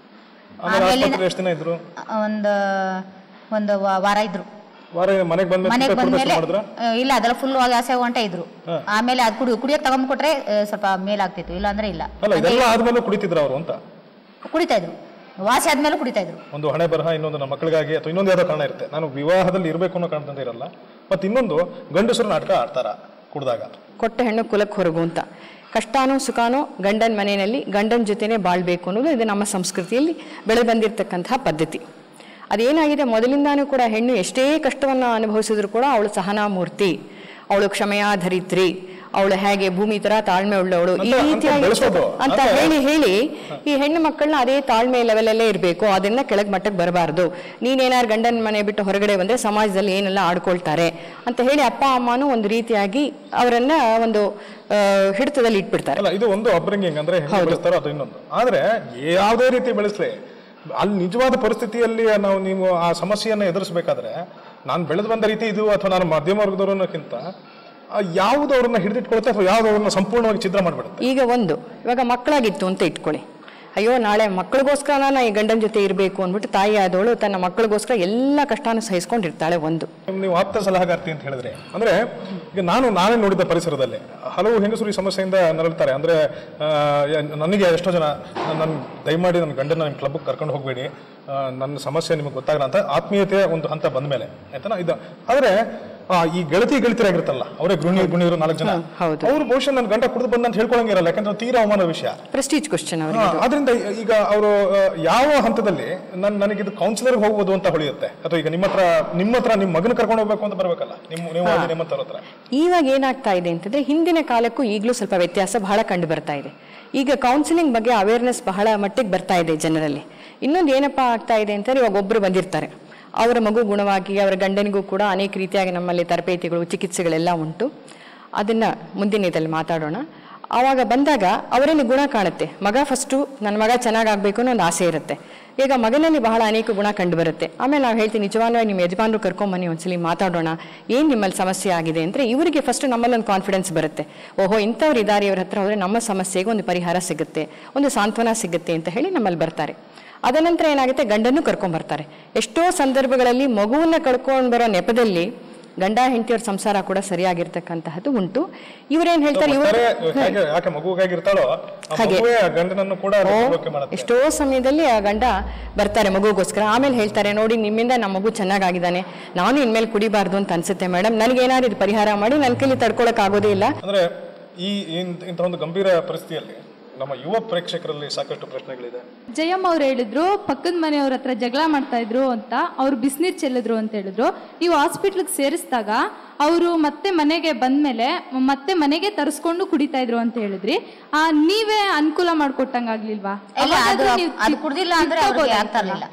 ಆಮೇಲೆ ಆಮೇಲೆ ಆಸ್ಪತ್ರೆ ಎಷ್ಟು ದಿನ ಇದ್ರು ಒಂದು ಒಂದು ವಾ- ವಾರ ಇದ್ರು ವಾರ ಮನೆಗೆ ಬಂದ್ಮೇಲೆ ಮನೆಗೆ ಚಿಕ್ಕ ಬಂದ್ಮೇಲೆ ಮಾಡಿದ್ರ ಆ, ಇಲ್ಲ ಅದೆಲ್ಲ ಫುಲ್ ಆಸೆ ಹೊಂಟ ಇದ್ರು ಆಮೇಲೆ ಅದು ಕುಡಿ ಕುಡಿಯೋಕೆ ತಗೊಂಡ್ಬಿಟ್ರೆ ಆ, ಸ್ವಲ್ಪ ಮೇಲಾಗ್ತಿತ್ತು ಇಲ್ಲ ಅಂದ್ರೆ ಇಲ್ಲ ಅಲ್ಲ ಇದೆಲ್ಲ ಆದ್ಮೇಲೆ ಕುಡಿತಿದ್ರ ಅವರು ಅಂತ ಕುಡಿತಾ ಇದ್ರು ವಾಸಿ ಆದ್ಮೇಲೆ ಕುಡಿತಾ ಇದ್ರು ಒಂದು ಹಣೆ ಬರಹ ಇನ್ನೊಂದು ನಮ್ಮ ಮಕ್ಕಳಿಗಾಗಿ ಅಥವಾ ಇನ್ನೊಂದು ಯಾವ್ದೋ ಕಾರಣ ಇರುತ್ತೆ ನಾನು ವಿವಾಹದಲ್ಲಿ ಇರಬೇಕು ಅನ್ನೋ ಕಾರಣದಿಂದ ಇರಲ್ಲ ಮತ್ತೆ ಇನ್ನೊಂದು ಗಂಡಸರು ನಾಟಕ ಆಡ್ತಾರ ಕುಡ್ದಾಗ ಕೊಟ್ಟ ಹೆಣ್ಣು ಕುಲಕ್ಕೆ ಹೊರಗು ಅಂತ ಕಷ್ಟಾನೋ ಸುಖಾನೋ ಗಂಡನ ಮನೆಯಲ್ಲಿ ಗಂಡನ ಜೊತೆನೇ ಬಾಳ್ಬೇಕು ಅನ್ನೋದು ಇದು ನಮ್ಮ ಸಂಸ್ಕೃತಿಯಲ್ಲಿ ಬೆಳೆ ಬಂದಿರತಕ್ಕಂತಹ ಪದ್ಧತಿ ಅದೇನಾಗಿದೆ ಮೊದಲಿಂದಾನೂ ಕೂಡ ಹೆಣ್ಣು ಎಷ್ಟೇ ಕಷ್ಟವನ್ನು ಅನುಭವಿಸಿದ್ರು ಕೂಡ ಅವಳು ಸಹನಾಮೂರ್ತಿ ಅವಳು ಕ್ಷಮೆಯಾಧರಿತ್ರಿ ಅವಳು ಹೇಗೆ ಭೂಮಿ ತರ ತಾಳ್ಮೆ ಉಳ್ಳವಳು ಈ ಅಂತ- ಅಂತ ರೀತಿಯಾಗಿ ಬೆಳೆಸೋದು. ಅಂತ ಅಂದ್ರೆ- ಹೇಳಿ ಹೇಳಿ ಈ ಹೆಣ್ಣು ಮಕ್ಕಳನ್ನ ಅದೇ ತಾಳ್ಮೆ ಲೆವೆಲಲ್ಲೇ ಇರಬೇಕು ಅದನ್ನ ಕೆಳಗ್ ಮಟ್ಟಕ್ಕೆ ಬರಬಾರ್ದು ನೀನೇನಾರು ಗಂಡನ ಮನೆ ಬಿಟ್ಟು ಹೊರಗಡೆ ಬಂದ್ರೆ ಸಮಾಜದಲ್ಲಿ ಏನೆಲ್ಲ ಆಡ್ಕೊಳ್ತಾರೆ ಅಂತ ಹೇಳಿ ಅಪ್ಪ ಅಮ್ಮನೂ ಒಂದು ರೀತಿಯಾಗಿ ಅವರನ್ನ ಒಂದು ಆ, ಹಿಡಿತದಲ್ಲಿ ಇಟ್ಬಿಡ್ತಾರೆ ಅಲ್ಲ ಇದು ಒಂದು ಅಪ್ಬ್ರಿಂಗಿಂಗ್ ಅಂದ್ರೆ ಹೆಂಗೆ ಬೆಳೆಸ್ತಾರೋ ಅದು ಇನ್ನೊಂದು ಆದ್ರೆ ಯಾವುದೇ ರೀತಿ ಬೆಳೆಸ್ಲಿ ಅಲ್ಲಿ ನಿಜವಾದ ಪರಿಸ್ಥಿತಿಯಲ್ಲಿ ನಾವು ನೀವು ಆ ಸಮಸ್ಯೆಯನ್ನು ಎದುರಿಸಬೇಕಾದ್ರೆ ನಾನು ಬೆಳೆದು ಬಂದ ರೀತಿ ಇದು ಅಥವಾ ನಾನು ಮಧ್ಯಮ ವರ್ಗದವರು ಅನ್ನೋಕ್ಕಿಂತ ಆ, ಯಾವುದು ಅವ್ರನ್ನ ಹಿಡಿದಿಟ್ಕೊಳುತ್ತೆ ಅಥವಾ ಯಾವ್ದು ಅವ್ರನ್ನ ಸಂಪೂರ್ಣವಾಗಿ ಛಿದ್ರ ಮಾಡ್ಬಿಡುತ್ತೆ ಈಗ ಒಂದು ಇವಾಗ ಮಕ್ಕಳಾಗಿತ್ತು ಅಂತ ಇಟ್ಕೊಳ್ಳಿ ಅಯ್ಯೋ ನಾಳೆ ಮಕ್ಕಳಿಗೋಸ್ಕರ ನಾನು ಈ ಗಂಡನ ಜೊತೆ ಇರಬೇಕು ಅಂದ್ಬಿಟ್ಟು ತಾಯಿ ಆದವಳು ತನ್ನ ಮಕ್ಕಳಿಗೋಸ್ಕರ ಎಲ್ಲ ಕಷ್ಟಾನು ಸಹಿಸ್ಕೊಂಡಿರ್ತಾಳೆ ಒಂದು ನೀವು ಆಪ್ತ ಸಲಹಾಗಾರ್ತಿ ಅಂತ ಹೇಳಿದ್ರೆ ಅಂದ್ರೆ ಈಗ ನಾನು ನಾನೇ ನೋಡಿದ ಪರಿಸರದಲ್ಲಿ ಹಲವು ಹೆಂಗಸರು ಈ ಸಮಸ್ಯೆಯಿಂದ ನರಳ್ತಾರೆ ಅಂದ್ರೆ ಆ, ಯ- ನನಗೆ ಎಷ್ಟೋ ಜನ ನನ್ನ ದಯಮಾಡಿ ನನ್ನ ಗಂಡನ ನಿಮ್ಮ ಕ್ಲಬ್ಗೆ ಕರ್ಕೊಂಡು ಹೋಗಬೇಡಿ ನನ್ನ ಸಮಸ್ಯೆ ನಿಮಗೆ ಗೊತ್ತಾಗಲ್ಲ ಅಂತ ಆತ್ಮೀಯತೆಯ ಒಂದು ಹಂತ ಬಂದ ಮೇಲೆ ಆಯ್ತಾ ಇದು ಆದ್ರೆ ಆ, ಈ ಗೆಳತಿ ಗೆಳತಿರಾಗಿರುತ್ತಲ್ಲ ಅವರೇ ಗೃಹಿಣಿ ಗುಣಿಯರು ನಾಲ್ಕು ಜನ ಹೌದು. ಅವ್ರು ಬಹುಶಃ ನನ್ನ ಗಂಡ ಕುಡಿದು ಬಂದ ಅಂತ ಹೇಳ್ಕೊಳಂಗಿರಲ್ಲ ಯಾಕಂದ್ರೆ ತೀರಾ ಅವಮಾನ ವಿಷಯ ಪ್ರೆಸ್ಟೀಜ್ ಕ್ವಶನ್ ಹಾ, ಅವರಿಗೆ ಆದ್ರಿಂದ ಈಗ ಅವರು ಯಾವ ಹಂತದಲ್ಲಿ ನನ್ ನನಗಿದು ಕೌನ್ಸಿಲರ್ ಹೋಗ್ಬೋದು ಅಂತ ಹೊಳೆಯುತ್ತೆ ಅಥವಾ ಈಗ ನಿಮ್ಮ ಹತ್ರ ನಿಮ್ಮ ಹತ್ರ ನಿಮ್ಮ ಮಗನ ಕರ್ಕೊಂಡು ಹೋಗ್ಬೇಕು ಅಂತ ಬರ್ಬೇಕಲ್ಲ ನಿಮ್ಮ ನೀವು ಹೋಗಿ ನಿಮ್ಮಂತವ್ರ ಹತ್ರ ಇವಾಗ ಏನಾಗ್ತಾ ಇದೆ ಅಂತಂದ್ರೆ ಹಿಂದಿನ ಕಾಲಕ್ಕೂ ಈಗಲೂ ಸ್ವಲ್ಪ ವ್ಯತ್ಯಾಸ ಬಹಳ ಕಂಡು ಬರ್ತಾ ಇದೆ ಈಗ ಕೌನ್ಸಿಲಿಂಗ್ ಬಗ್ಗೆ ಅವೇರ್ನೆಸ್ ಬಹಳ ಮಟ್ಟಿಗೆ ಬರ್ತಾ ಇದೆ ಜನರಲ್ಲಿ ಇನ್ನೊಂದು ಏನಪ್ಪಾ ಆಗ್ತಾ ಇದೆ ಅಂತಂದ್ರೆ ಇವಾಗ ಒಬ್ರು ಬಂದಿರ್ತಾರೆ ಅವರ ಮಗು ಗುಣವಾಗಿ ಅವರ ಗಂಡನಿಗೂ ಕೂಡ ಅನೇಕ ರೀತಿಯಾಗಿ ನಮ್ಮಲ್ಲಿ ತರಬೇತಿಗಳು ಚಿಕಿತ್ಸೆಗಳೆಲ್ಲ ಉಂಟು ಅದನ್ನ ಮುಂದಿನ ಇದರಲ್ಲಿ ಮಾತಾಡೋಣ ಆವಾಗ ಬಂದಾಗ ಅವರಲ್ಲಿ ಗುಣ ಕಾಣುತ್ತೆ ಮಗ ಫಸ್ಟು ನನ್ನ ಮಗ ಚೆನ್ನಾಗಾಗಬೇಕು ಅನ್ನೋ ಒಂದು ಆಸೆ ಇರುತ್ತೆ ಈಗ ಮಗನಲ್ಲಿ ಬಹಳ ಅನೇಕ ಗುಣ ಕಂಡು ಬರುತ್ತೆ ಆಮೇಲೆ ನಾವು ಹೇಳ್ತೀವಿ ನಿಜವಾಗ್ಲೂ ನಿಮ್ಮ ಯಜಮಾನರು ಕರ್ಕೊಂಬನ್ನಿ ಒಂದ್ಸಲಿ ಮಾತಾಡೋಣ ಏನು ನಿಮ್ಮಲ್ಲಿ ಸಮಸ್ಯೆ ಆಗಿದೆ ಅಂದರೆ ಇವರಿಗೆ ಫಸ್ಟ್ ನಮ್ಮಲ್ಲಿ ಒಂದು ಕಾನ್ಫಿಡೆನ್ಸ್ ಬರುತ್ತೆ ಓಹೋ ಇಂಥವ್ರು ಇದ್ದಾರೆ ಇವ್ರ ಹತ್ರ ಹೋದರೆ ನಮ್ಮ ಸಮಸ್ಯೆಗೆ ಒಂದು ಪರಿಹಾರ ಸಿಗುತ್ತೆ ಒಂದು ಸಾಂತ್ವನ ಸಿಗುತ್ತೆ ಅಂತ ಹೇಳಿ ನಮ್ಮಲ್ಲಿ ಬರ್ತಾರೆ ಅದನಂತರ ಏನಾಗುತ್ತೆ ಗಂಡನ್ನು ಕರ್ಕೊಂಬರ್ತಾರೆ ಎಷ್ಟೋ ಸಂದರ್ಭಗಳಲ್ಲಿ ಮಗುವನ್ನ ಕಳ್ಕೊಂಡು ಬರೋ ನೆಪದಲ್ಲಿ ಗಂಡ ಹೆಂಡತಿಯವ್ರ ಸಂಸಾರ ಕೂಡ ಸರಿಯಾಗಿರ್ತಕ್ಕಂತಹದ್ದು ಉಂಟು ಇವರೇನ್ ಹೇಳ್ತಾರೆ ಇವರು ಒಟ್ಟಾರೆ ಹೇಗೆ- ಯಾಕೆ ಮಗುವಾಗಿರ್ತಾಳೋ ಆ ಹಾಗೆ. ಮಗುವೇ ಆ ಗಂಡನನ್ನು ಕೂಡ ದುರುಪಯೋಗ ಮಾಡುತ್ತೆ ಎಷ್ಟೋ ಸಮಯದಲ್ಲಿ ಆ ಗಂಡ ಬರ್ತಾರೆ ಮಗುಗೋಸ್ಕರ ಆಮೇಲೆ ಹೇಳ್ತಾರೆ ನೋಡಿ ನಿಮ್ಮಿಂದ ನಮ್ಮ ಮಗು ಚೆನ್ನಾಗಿದ್ದಾನೆ ನಾನು ಇನ್ಮೇಲೆ ಕುಡಿಬಾರ್ದು ಅಂತ ಅನ್ಸುತ್ತೆ ಮೇಡಮ್ ನನಗೇನಾದ್ರು ಇದು ಪರಿಹಾರ ಮಾಡಿ ನನ್ನ ಕೈಲಿ ತಡ್ಕೊಳಕ್ ಆಗೋದೇ ಇಲ್ಲ ಅಂದ್ರೆ ಈ ಇಂಥ ಇಂಥ ಒಂದು ಗಂಭೀರ ಪರಿಸ್ಥಿತಿಯಲ್ಲಿ ನಮ್ಮ ಯುವ ಪ್ರೇಕ್ಷಕರಲ್ಲಿ ಸಾಕಷ್ಟು ಪ್ರಶ್ನೆಗಳಿದೆ ಜಯಮ್ಮ ಅವ್ರು ಹೇಳಿದ್ರು ಪಕ್ಕದ ಮನೆಯವ್ರ ಹತ್ರ ಜಗಳ ಮಾಡ್ತಾ ಇದ್ರು ಅಂತ ಅವ್ರು ಬಿಸಿನೀರು ಚೆಲ್ಲಿದ್ರು ಅಂತ ಹೇಳಿದ್ರು ನೀವು ಹಾಸ್ಪಿಟ್ಲಿಗೆ ಸೇರಿಸಿದಾಗ ಅವರು ಮತ್ತೆ ಮನೆಗೆ ಬಂದ್ಮೇಲೆ ಮತ್ತೆ ಮನೆಗೆ ತರಿಸ್ಕೊಂಡು ಕುಡಿತಾ ಇದ್ರು ಅಂತ ಹೇಳಿದ್ರಿ ಆ ನೀವೇ ಅನುಕೂಲ ಮಾಡ್ಕೊಟ್ಟಂಗಾಗ್ಲಿಲ್ವಾ ಇಲ್ಲ ಅದು ಅವಾಗಾದ್ರೂ ನೀವು ಅದು ಚಿಕ್ಕ- ಕುಡ್ದಿಲ್ಲ ಅಂದ್ರೆ ಅವ್ರಿಗೆ ಚಿಕ್ಕಬೋದಾಗಿತ್ತಲ್ಲ? ಆಗ್ತಾ ಇರಲಿಲ್ಲ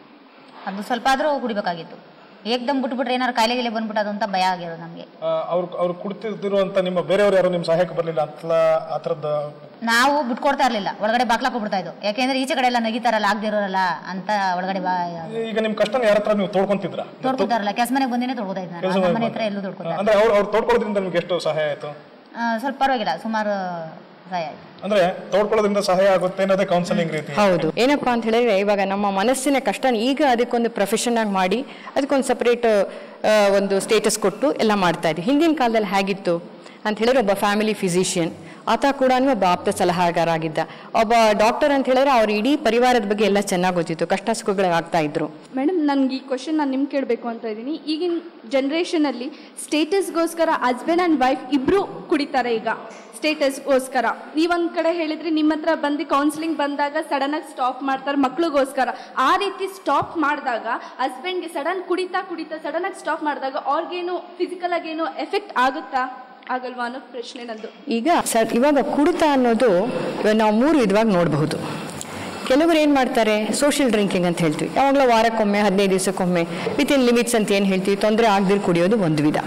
ಅದು ಸ್ವಲ್ಪ ಆದ್ರೂ ಕುಡಿಬೇಕಾಗಿತ್ತು ಏಕ್ದಮ್ ಬಿಟ್ಬಿಟ್ರೆ ಏನಾರು ಕಾಯಿಲೆ ಗಿಲೆ ಬಂದ್ಬಿಟ್ಟದು ಅಂತ ಭಯ ಆಗಿರೋದು ನಮಗೆ ಅವ್ರು ಅವ್ರು ಕುಡ್ತಿರುವಂತ ನಿಮ್ಮ ಬೇರೆಯವರು ಯಾರು ನಿಮ್ಮ ಸಹಾಯಕ್ಕೆ ಬರಲಿಲ್ಲ ಅಂತಲ ಆ ಥರದ ನಾವು ಬಿಟ್ಕೊಡ್ತಾ ಇರ್ಲಿಲ್ಲ ಒಳಗಡೆ ಬಾಕ್ಲಾಕೊಬಿಡ್ತಾ ಇದ್ದು ಯಾಕೆಂದ್ರೆ ಈಚೆ ಕಡೆ ಎಲ್ಲ ನಗಿತಾರಲ್ಲ ಆಗದಿರೋರಲ್ಲ ಅಂತ ಒಳಗಡೆ ಬಾ ಈಗ ನಿಮ್ಮ ಕಷ್ಟನ ಯಾರ ಹತ್ರ ನೀವು ತೋಡ್ಕೊಂತಿದ್ರ ತೋಡ್ಕೊತಾರಲ್ಲ ಕೆಲಸ ಮನೆಗೆ ಬಂದೇನೆ ತೋಡ್ಕೊತಾ ಇದ್ದೆ ನಾನು ನಮ್ಮ ಮನೆ ಹತ್ರ ಎಲ್ಲೂ ತೋಡ್ಕೊತಾ ಅಂದ್ರೆ ಅವ್ರು ಅವ್ರು ತೋಡ್ಕೊಳ್ಳೋದ್ರಿಂದ ನಿಮ್ಗೆ ಎಷ್ಟು ಸಹಾಯ ಆಯ್ತು ಆ, ಸ್ವಲ್ಪ ಪರವಾಗಿಲ್ಲ ಸುಮಾರು ಸಹಾಯ ಆಯ್ತು ಅಂದ್ರೆ ತೋಡ್ಕೊಳ್ಳೋದ್ರಿಂದ ಸಹಾಯ ಆಗುತ್ತೆ ಅನ್ನೋದೇ ಕೌನ್ಸಿಲಿಂಗ್ ರೀತಿ ಹೌದು ಏನಪ್ಪಾ ಅಂತ ಹೇಳಿದ್ರೆ ಇವಾಗ ನಮ್ಮ ಮನಸ್ಸಿನ ಕಷ್ಟ ಈಗ ಅದಕ್ಕೊಂದು ಪ್ರೊಫೆಷನ್ ಆಗಿ ಮಾಡಿ ಅದಕ್ಕೊಂದು ಸಪರೇಟ್ ಒಂದು ಸ್ಟೇಟಸ್ ಕೊಟ್ಟು ಎಲ್ಲ ಮಾಡ್ತಾ ಇದ್ವಿ ಹಿಂದಿನ ಕಾಲದಲ್ಲಿ ಹೇಗಿತ್ತು ಅಂತ ಹೇಳಿದ್ರೆ ಒಬ್ಬ ಫ್ಯಾಮಿಲಿ ಫಿಸಿಷಿಯನ್ ಆತ ಕೂಡ ಒಬ್ಬ ಆಪ್ತ ಸಲಹಾಗಾರ ಆಗಿದ್ದ ಒಬ್ಬ ಡಾಕ್ಟರ್ ಅಂತ ಹೇಳಿದ್ರೆ ಅವ್ರ ಇಡೀ ಪರಿವಾರದ ಬಗ್ಗೆ ಎಲ್ಲ ಚೆನ್ನಾಗಿ ಗೊತ್ತಿತ್ತು ಕಷ್ಟ ಸುಖಗಳಾಗ್ತಾ ಇದ್ರು ಮೇಡಮ್ ನನಗೆ ಈ ಕ್ವಶನ್ ನಾನು ನಿಮ್ಗೆ ಕೇಳಬೇಕು ಅಂತ ಇದ್ದೀನಿ ಈಗಿನ ಜನ್ರೇಷನಲ್ಲಿ ಸ್ಟೇಟಸ್ಗೋಸ್ಕರ ಹಸ್ಬೆಂಡ್ ಆ್ಯಂಡ್ ವೈಫ್ ಇಬ್ಬರು ಕುಡಿತಾರೆ ಈಗ ಸ್ಟೇಟಸ್ಗೋಸ್ಕರ ನೀವೊಂದು ಕಡೆ ಹೇಳಿದ್ರಿ ನಿಮ್ಮ ಹತ್ರ ಬಂದು ಕೌನ್ಸಿಲಿಂಗ್ ಬಂದಾಗ ಸಡನ್ನಾಗಿ ಸ್ಟಾಪ್ ಮಾಡ್ತಾರೆ ಮಕ್ಳಿಗೋಸ್ಕರ ಆ ರೀತಿ ಸ್ಟಾಪ್ ಮಾಡಿದಾಗ ಹಸ್ಬೆಂಡ್ಗೆ ಸಡನ್ ಕುಡಿತಾ ಕುಡಿತಾ ಸಡನ್ನಾಗಿ ಸ್ಟಾಪ್ ಮಾಡಿದಾಗ ಅವ್ರಿಗೇನು ಫಿಸಿಕಲ್ ಆಗೇನು ಎಫೆಕ್ಟ್ ಆಗುತ್ತಾ ಆಗಲ್ವಾ ಅನ್ನೋ ಪ್ರಶ್ನೆ ನಂದು ಈಗ ಸರ್ ಇವಾಗ ಕುಡಿತ ಅನ್ನೋದು ಇವಾಗ ನಾವು ಮೂರು ವಿಧವಾಗಿ ನೋಡಬಹುದು ಕೆಲವರು ಏನು ಮಾಡ್ತಾರೆ ಸೋಷಿಯಲ್ ಡ್ರಿಂಕಿಂಗ್ ಅಂತ ಹೇಳ್ತೀವಿ ಯಾವಾಗಲೂ ವಾರಕ್ಕೊಮ್ಮೆ ಹದಿನೈದು ದಿವಸಕ್ಕೊಮ್ಮೆ ವಿತ್ ಇನ್ ಲಿಮಿಟ್ಸ್ ಅಂತ ಏನು ಹೇಳ್ತೀವಿ ತೊಂದರೆ ಆಗದಿರು ಕುಡಿಯೋದು ಒಂದು ವಿಧ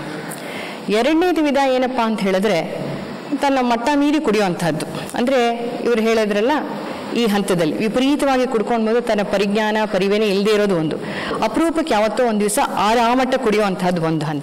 ಎರಡನೇದು ವಿಧ ಏನಪ್ಪ ಅಂತ ಹೇಳಿದ್ರೆ ತನ್ನ ಮಟ್ಟ ಮೀರಿ ಕುಡಿಯುವಂಥದ್ದು ಅಂದರೆ ಇವರು ಹೇಳಿದ್ರಲ್ಲ ಈ ಹಂತದಲ್ಲಿ ವಿಪರೀತವಾಗಿ ಕುಡ್ಕೊಂಡು ಬಂದು ತನ್ನ ಪರಿಜ್ಞಾನ ಪರಿವೇನೆ ಇಲ್ಲದೆ ಇರೋದು ಒಂದು ಅಪರೂಪಕ್ಕೆ ಯಾವತ್ತೋ ಒಂದು ದಿವಸ ಆರಾಮಟ್ಟ ಕುಡಿಯುವಂಥದ್ದು ಒಂದು ಹಂತ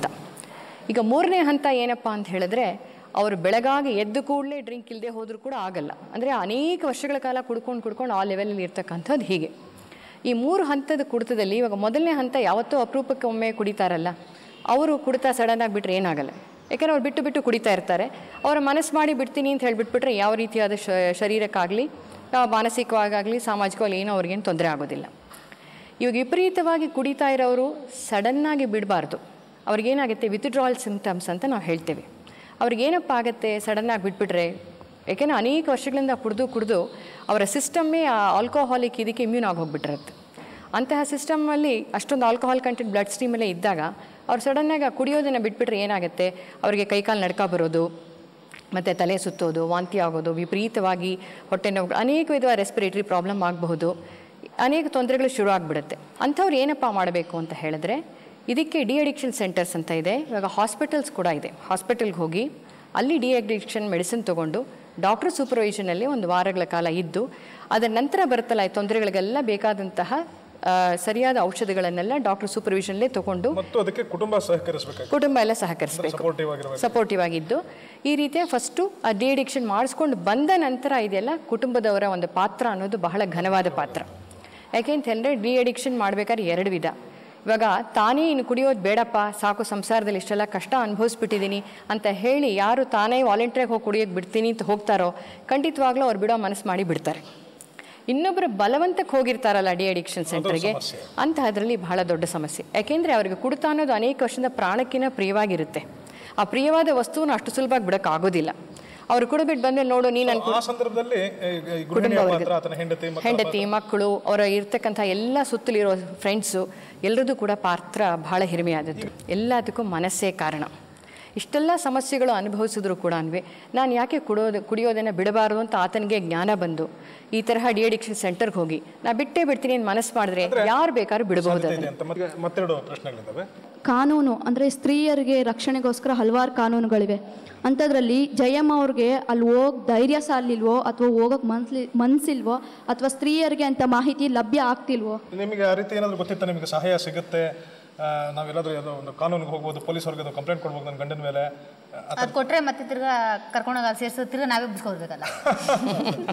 ಈಗ ಮೂರನೇ ಹಂತ ಏನಪ್ಪ ಅಂತ ಹೇಳಿದ್ರೆ ಅವರು ಬೆಳಗಾಗಿ ಎದ್ದು ಕೂಡಲೇ ಡ್ರಿಂಕ್ ಇಲ್ಲದೆ ಹೋದರೂ ಕೂಡ ಆಗಲ್ಲ ಅಂದರೆ ಅನೇಕ ವರ್ಷಗಳ ಕಾಲ ಕುಡ್ಕೊಂಡು ಕುಡ್ಕೊಂಡು ಆ ಲೆವೆಲಲ್ಲಿ ಇರ್ತಕ್ಕಂಥದ್ದು ಹೀಗೆ ಈ ಮೂರು ಹಂತದ ಕುಡಿತದಲ್ಲಿ ಇವಾಗ ಮೊದಲನೇ ಹಂತ ಯಾವತ್ತೋ ಅಪರೂಪಕ್ಕೆ ಒಮ್ಮೆ ಕುಡಿತಾರಲ್ಲ ಅವರು ಕುಡಿತಾ ಸಡನ್ನಾಗಿ ಬಿಟ್ಟರೆ ಏನಾಗಲ್ಲ ಯಾಕಂದ್ರೆ ಅವ್ರು ಬಿಟ್ಟು ಬಿಟ್ಟು ಕುಡಿತಾ ಇರ್ತಾರೆ ಅವರ ಮನಸ್ಸು ಮಾಡಿ ಬಿಡ್ತೀನಿ ಅಂತ ಹೇಳಿಬಿಟ್ಬಿಟ್ರೆ ಯಾವ ರೀತಿಯಾದ ಶ ಶರೀರಕ್ಕಾಗಲಿ ಮಾನಸಿಕವಾಗಲಿ ಸಾಮಾಜಿಕವಾಗಿ ಏನೋ ಅವ್ರಿಗೇನು ತೊಂದರೆ ಆಗೋದಿಲ್ಲ ಇವಾಗ ವಿಪರೀತವಾಗಿ ಕುಡಿತಾ ಇರೋರು ಸಡನ್ನಾಗಿ ಬಿಡಬಾರ್ದು ಅವ್ರಿಗೇನಾಗುತ್ತೆ ವಿತ್ಡ್ರಾವಲ್ ಸಿಂಪ್ಟಮ್ಸ್ ಅಂತ ನಾವು ಹೇಳ್ತೇವೆ ಅವ್ರಿಗೇನಪ್ಪ ಆಗುತ್ತೆ ಸಡನ್ನಾಗಿ ಬಿಟ್ಬಿಟ್ರೆ ಯಾಕೆಂದರೆ ಅನೇಕ ವರ್ಷಗಳಿಂದ ಕುಡಿದು ಕುಡಿದು ಅವರ ಸಿಸ್ಟಮ್ಮೇ ಆ ಆಲ್ಕೋಹಾಲಿಕ್ ಇದಕ್ಕೆ ಇಮ್ಯೂನ್ ಆಗಿ ಹೋಗ್ಬಿಟ್ಟಿರುತ್ತೆ ಅಂತಹ ಸಿಸ್ಟಮಲ್ಲಿ ಅಷ್ಟೊಂದು ಆಲ್ಕೋಹಾಲ್ ಕಂಟೆಂಟ್ ಬ್ಲಡ್ ಸ್ಟ್ರೀಮಲ್ಲೇ ಇದ್ದಾಗ ಅವ್ರು ಸಡನ್ನಾಗಿ ಆ ಕುಡಿಯೋದನ್ನು ಬಿಟ್ಬಿಟ್ರೆ ಏನಾಗುತ್ತೆ ಅವರಿಗೆ ಕೈಕಾಲು ನಡ್ಕ ಬರೋದು ಮತ್ತು ತಲೆ ಸುತ್ತೋದು ವಾಂತಿ ಆಗೋದು ವಿಪರೀತವಾಗಿ ಹೊಟ್ಟೆ ನೋವು ಅನೇಕ ವಿಧವಾದ ರೆಸ್ಪಿರೇಟರಿ ಪ್ರಾಬ್ಲಮ್ ಆಗಬಹುದು ಅನೇಕ ತೊಂದರೆಗಳು ಶುರು ಆಗಿಬಿಡುತ್ತೆ ಅಂಥವ್ರು ಏನಪ್ಪ ಮಾಡಬೇಕು ಅಂತ ಹೇಳಿದ್ರೆ ಇದಕ್ಕೆ ಡಿ ಅಡಿಕ್ಷನ್ ಸೆಂಟರ್ಸ್ ಅಂತ ಇದೆ ಇವಾಗ ಹಾಸ್ಪಿಟಲ್ಸ್ ಕೂಡ ಇದೆ ಹಾಸ್ಪಿಟಲ್ಗೆ ಹೋಗಿ ಅಲ್ಲಿ ಡಿ ಅಡಿಕ್ಷನ್ ಮೆಡಿಸಿನ್ ತೊಗೊಂಡು ಡಾಕ್ಟರ್ ಸೂಪರ್ವೈಷನಲ್ಲಿ ಒಂದು ವಾರಗಳ ಕಾಲ ಇದ್ದು ಅದರ ನಂತರ ಬರುತ್ತಲ್ಲ ಈ ತೊಂದರೆಗಳಿಗೆಲ್ಲ ಬೇಕಾದಂತಹ ಆ, ಸರಿಯಾದ ಔಷಧಿಗಳನ್ನೆಲ್ಲ ಡಾಕ್ಟರ್ ಸೂಪರ್ವಿಷನ್ಲೇ ತೊಗೊಂಡು ಮತ್ತು ಅದಕ್ಕೆ ಕುಟುಂಬ ಸಹಕರಿಸಬೇಕಾಗುತ್ತೆ ಕುಟುಂಬ ಎಲ್ಲ ಸಹಕರಿಸಬೇಕು ಸಪೋರ್ಟಿವ್ ಆಗಿರಬೇಕು ಸಪೋರ್ಟಿವ್ ಆಗಿದ್ದು ಈ ರೀತಿಯ ಫಸ್ಟು ಆ ಡಿ ಅಡಿಕ್ಷನ್ ಮಾಡಿಸ್ಕೊಂಡು ಬಂದ ನಂತರ ಇದೆಲ್ಲ ಕುಟುಂಬದವರ ಒಂದು ಪಾತ್ರ ಅನ್ನೋದು ಬಹಳ ಘನವಾದ ಪಾತ್ರ ಯಾಕೆ ಅಂತ ಹೇಳಿದ್ರೆ ಡಿ ಅಡಿಕ್ಷನ್ ಮಾಡ್ಬೇಕಾದ್ರೆ ಎರಡು ವಿಧ ಇವಾಗ ತಾನೇ ಇನ್ನು ಕುಡಿಯೋದು ಬೇಡಪ್ಪ ಸಾಕು ಸಂಸಾರದಲ್ಲಿ ಇಷ್ಟೆಲ್ಲ ಕಷ್ಟ ಅನುಭವಿಸ್ಬಿಟ್ಟಿದ್ದೀನಿ ಅಂತ ಹೇಳಿ ಯಾರು ತಾನೇ ವಾಲಂಟಿಯರ್ಗೆ ಹೋಗಿ ಕುಡಿಯೋಕೆ ಬಿಡ್ತೀನಿ ಅಂತ ಹೋಗ್ತಾರೋ ಖಂಡಿತವಾಗ್ಲೂ ಅವ್ರು ಬಿಡೋ ಮನಸ್ಸು ಮಾಡಿ ಬಿಡ್ತಾರೆ ಇನ್ನೊಬ್ಬರು ಬಲವಂತಕ್ಕೆ ಹೋಗಿರ್ತಾರಲ್ಲ ಡಿ ಅಡಿಕ್ಷನ್ ಸೆಂಟರ್ಗೆ ಅಂತಹದ್ರಲ್ಲಿ ಬಹಳ ದೊಡ್ಡ ಸಮಸ್ಯೆ ಯಾಕೆಂದರೆ ಅವರಿಗೆ ಕುಡಿತ ಅನ್ನೋದು ಅನೇಕ ವರ್ಷದಿಂದ ಪ್ರಾಣಕ್ಕಿಂತ ಪ್ರಿಯವಾಗಿರುತ್ತೆ ಆ ಪ್ರಿಯವಾದ ವಸ್ತುವನ್ನು ಅಷ್ಟು ಸುಲಭವಾಗಿ ಬಿಡೋಕ್ಕಾಗೋದಿಲ್ಲ ಅವರು ಕುಡಿದ್ಬಿಟ್ಟು ಬಂದ್ಮೇಲೆ ನೋಡು ನೀನು ನನ್ನ ಆ ಸಂದರ್ಭದಲ್ಲಿ ಈ- ಈ ಗೃಹಿಣಿಯ ಪಾತ್ರ ಆತನ ಹೆಂಡತಿ ಮಕ್ಕಳ ಹೆಂಡತಿ ಮಕ್ಕಳು ಅವರ ಇರ್ತಕ್ಕಂಥ ಎಲ್ಲ ಸುತ್ತಲಿರೋ ಫ್ರೆಂಡ್ಸು ಎಲ್ಲರದ್ದು ಕೂಡ ಪಾತ್ರ ಬಹಳ ಹಿರಿಮೆಯಾದದ್ದು ಎಲ್ಲದಕ್ಕೂ ಮನಸ್ಸೇ ಕಾರಣ ಇಷ್ಟೆಲ್ಲ ಸಮಸ್ಯೆಗಳು ಅನುಭವಿಸಿದ್ರು ಕೂಡ ನಾನು ಯಾಕೆ ಕುಡಿಯೋದು ಕುಡಿಯೋದನ್ನು ಬಿಡಬಾರದು ಅಂತ ಆತನಿಗೆ ಜ್ಞಾನ ಬಂದು ಈ ತರಹ ಡಿ ಅಡಿಕ್ಷನ್ ಸೆಂಟರ್ಗೆ ಹೋಗಿ ನಾ ಬಿಟ್ಟೇ ಬಿಡ್ತೀನಿ ಅಂತ ಮನಸ್ಸು ಮಾಡಿದ್ರೆ ಯಾರು ಬೇಕಾದ್ರೂ ಬಿಡಬಹುದು ಇದೆ ಅಂತ ಮತ್ತೆ ಮತ್ತೆರಡು ಪ್ರಶ್ನೆಗಳಿದ್ದಾವೆ ಕಾನೂನು ಅಂದರೆ ಸ್ತ್ರೀಯರಿಗೆ ರಕ್ಷಣೆಗೋಸ್ಕರ ಹಲವಾರು ಕಾನೂನುಗಳಿವೆ ಅಂಥದ್ರಲ್ಲಿ ಜಯಮ್ಮ ಅವ್ರಿಗೆ ಅಲ್ಲಿ ಹೋಗಿ ಧೈರ್ಯ ಸಾಲಿಲ್ವೋ ಅಥವಾ ಹೋಗಕ್ಕೆ ಮನ್ಸ್ಲಿ ಮನ್ಸಿಲ್ವೋ ಅಥವಾ ಸ್ತ್ರೀಯರಿಗೆ ಅಂತ ಮಾಹಿತಿ ಲಭ್ಯ ಆಗ್ತಿಲ್ವೋ ನಿಮಗೆ ಆ ರೀತಿ ಏನಾದರೂ ಗೊತ್ತಿತ್ತ ನಿಮಗೆ ಸಹಾಯ ಸಿಗುತ್ತೆ ಆ, ನಾವೆಲ್ಲಾದ್ರೂ ಯಾವುದೋ ಒಂದು ಕಾನೂನಿಗೆ ಹೋಗ್ಬೋದು ಪೊಲೀಸವ್ರಿಗೆ ಅದು ಕಂಪ್ಲೇಂಟ್ ಕೊಡ್ಬೋದು ನನ್ನ ಗಂಡನ ಮೇಲೆ ಅದು ಕೊಟ್ರೆ ಮತ್ತೆ ತಿರ್ಗಾ ಕರ್ಕೊಂಡೋಗಿ ಅಲ್ಲಿ ಸೇರಿಸೋ ತಿರ್ಗಾ ನಾವೇ ಬಿಡ್ಸ್ಕೊಡ್ಬೇಕಲ್ಲ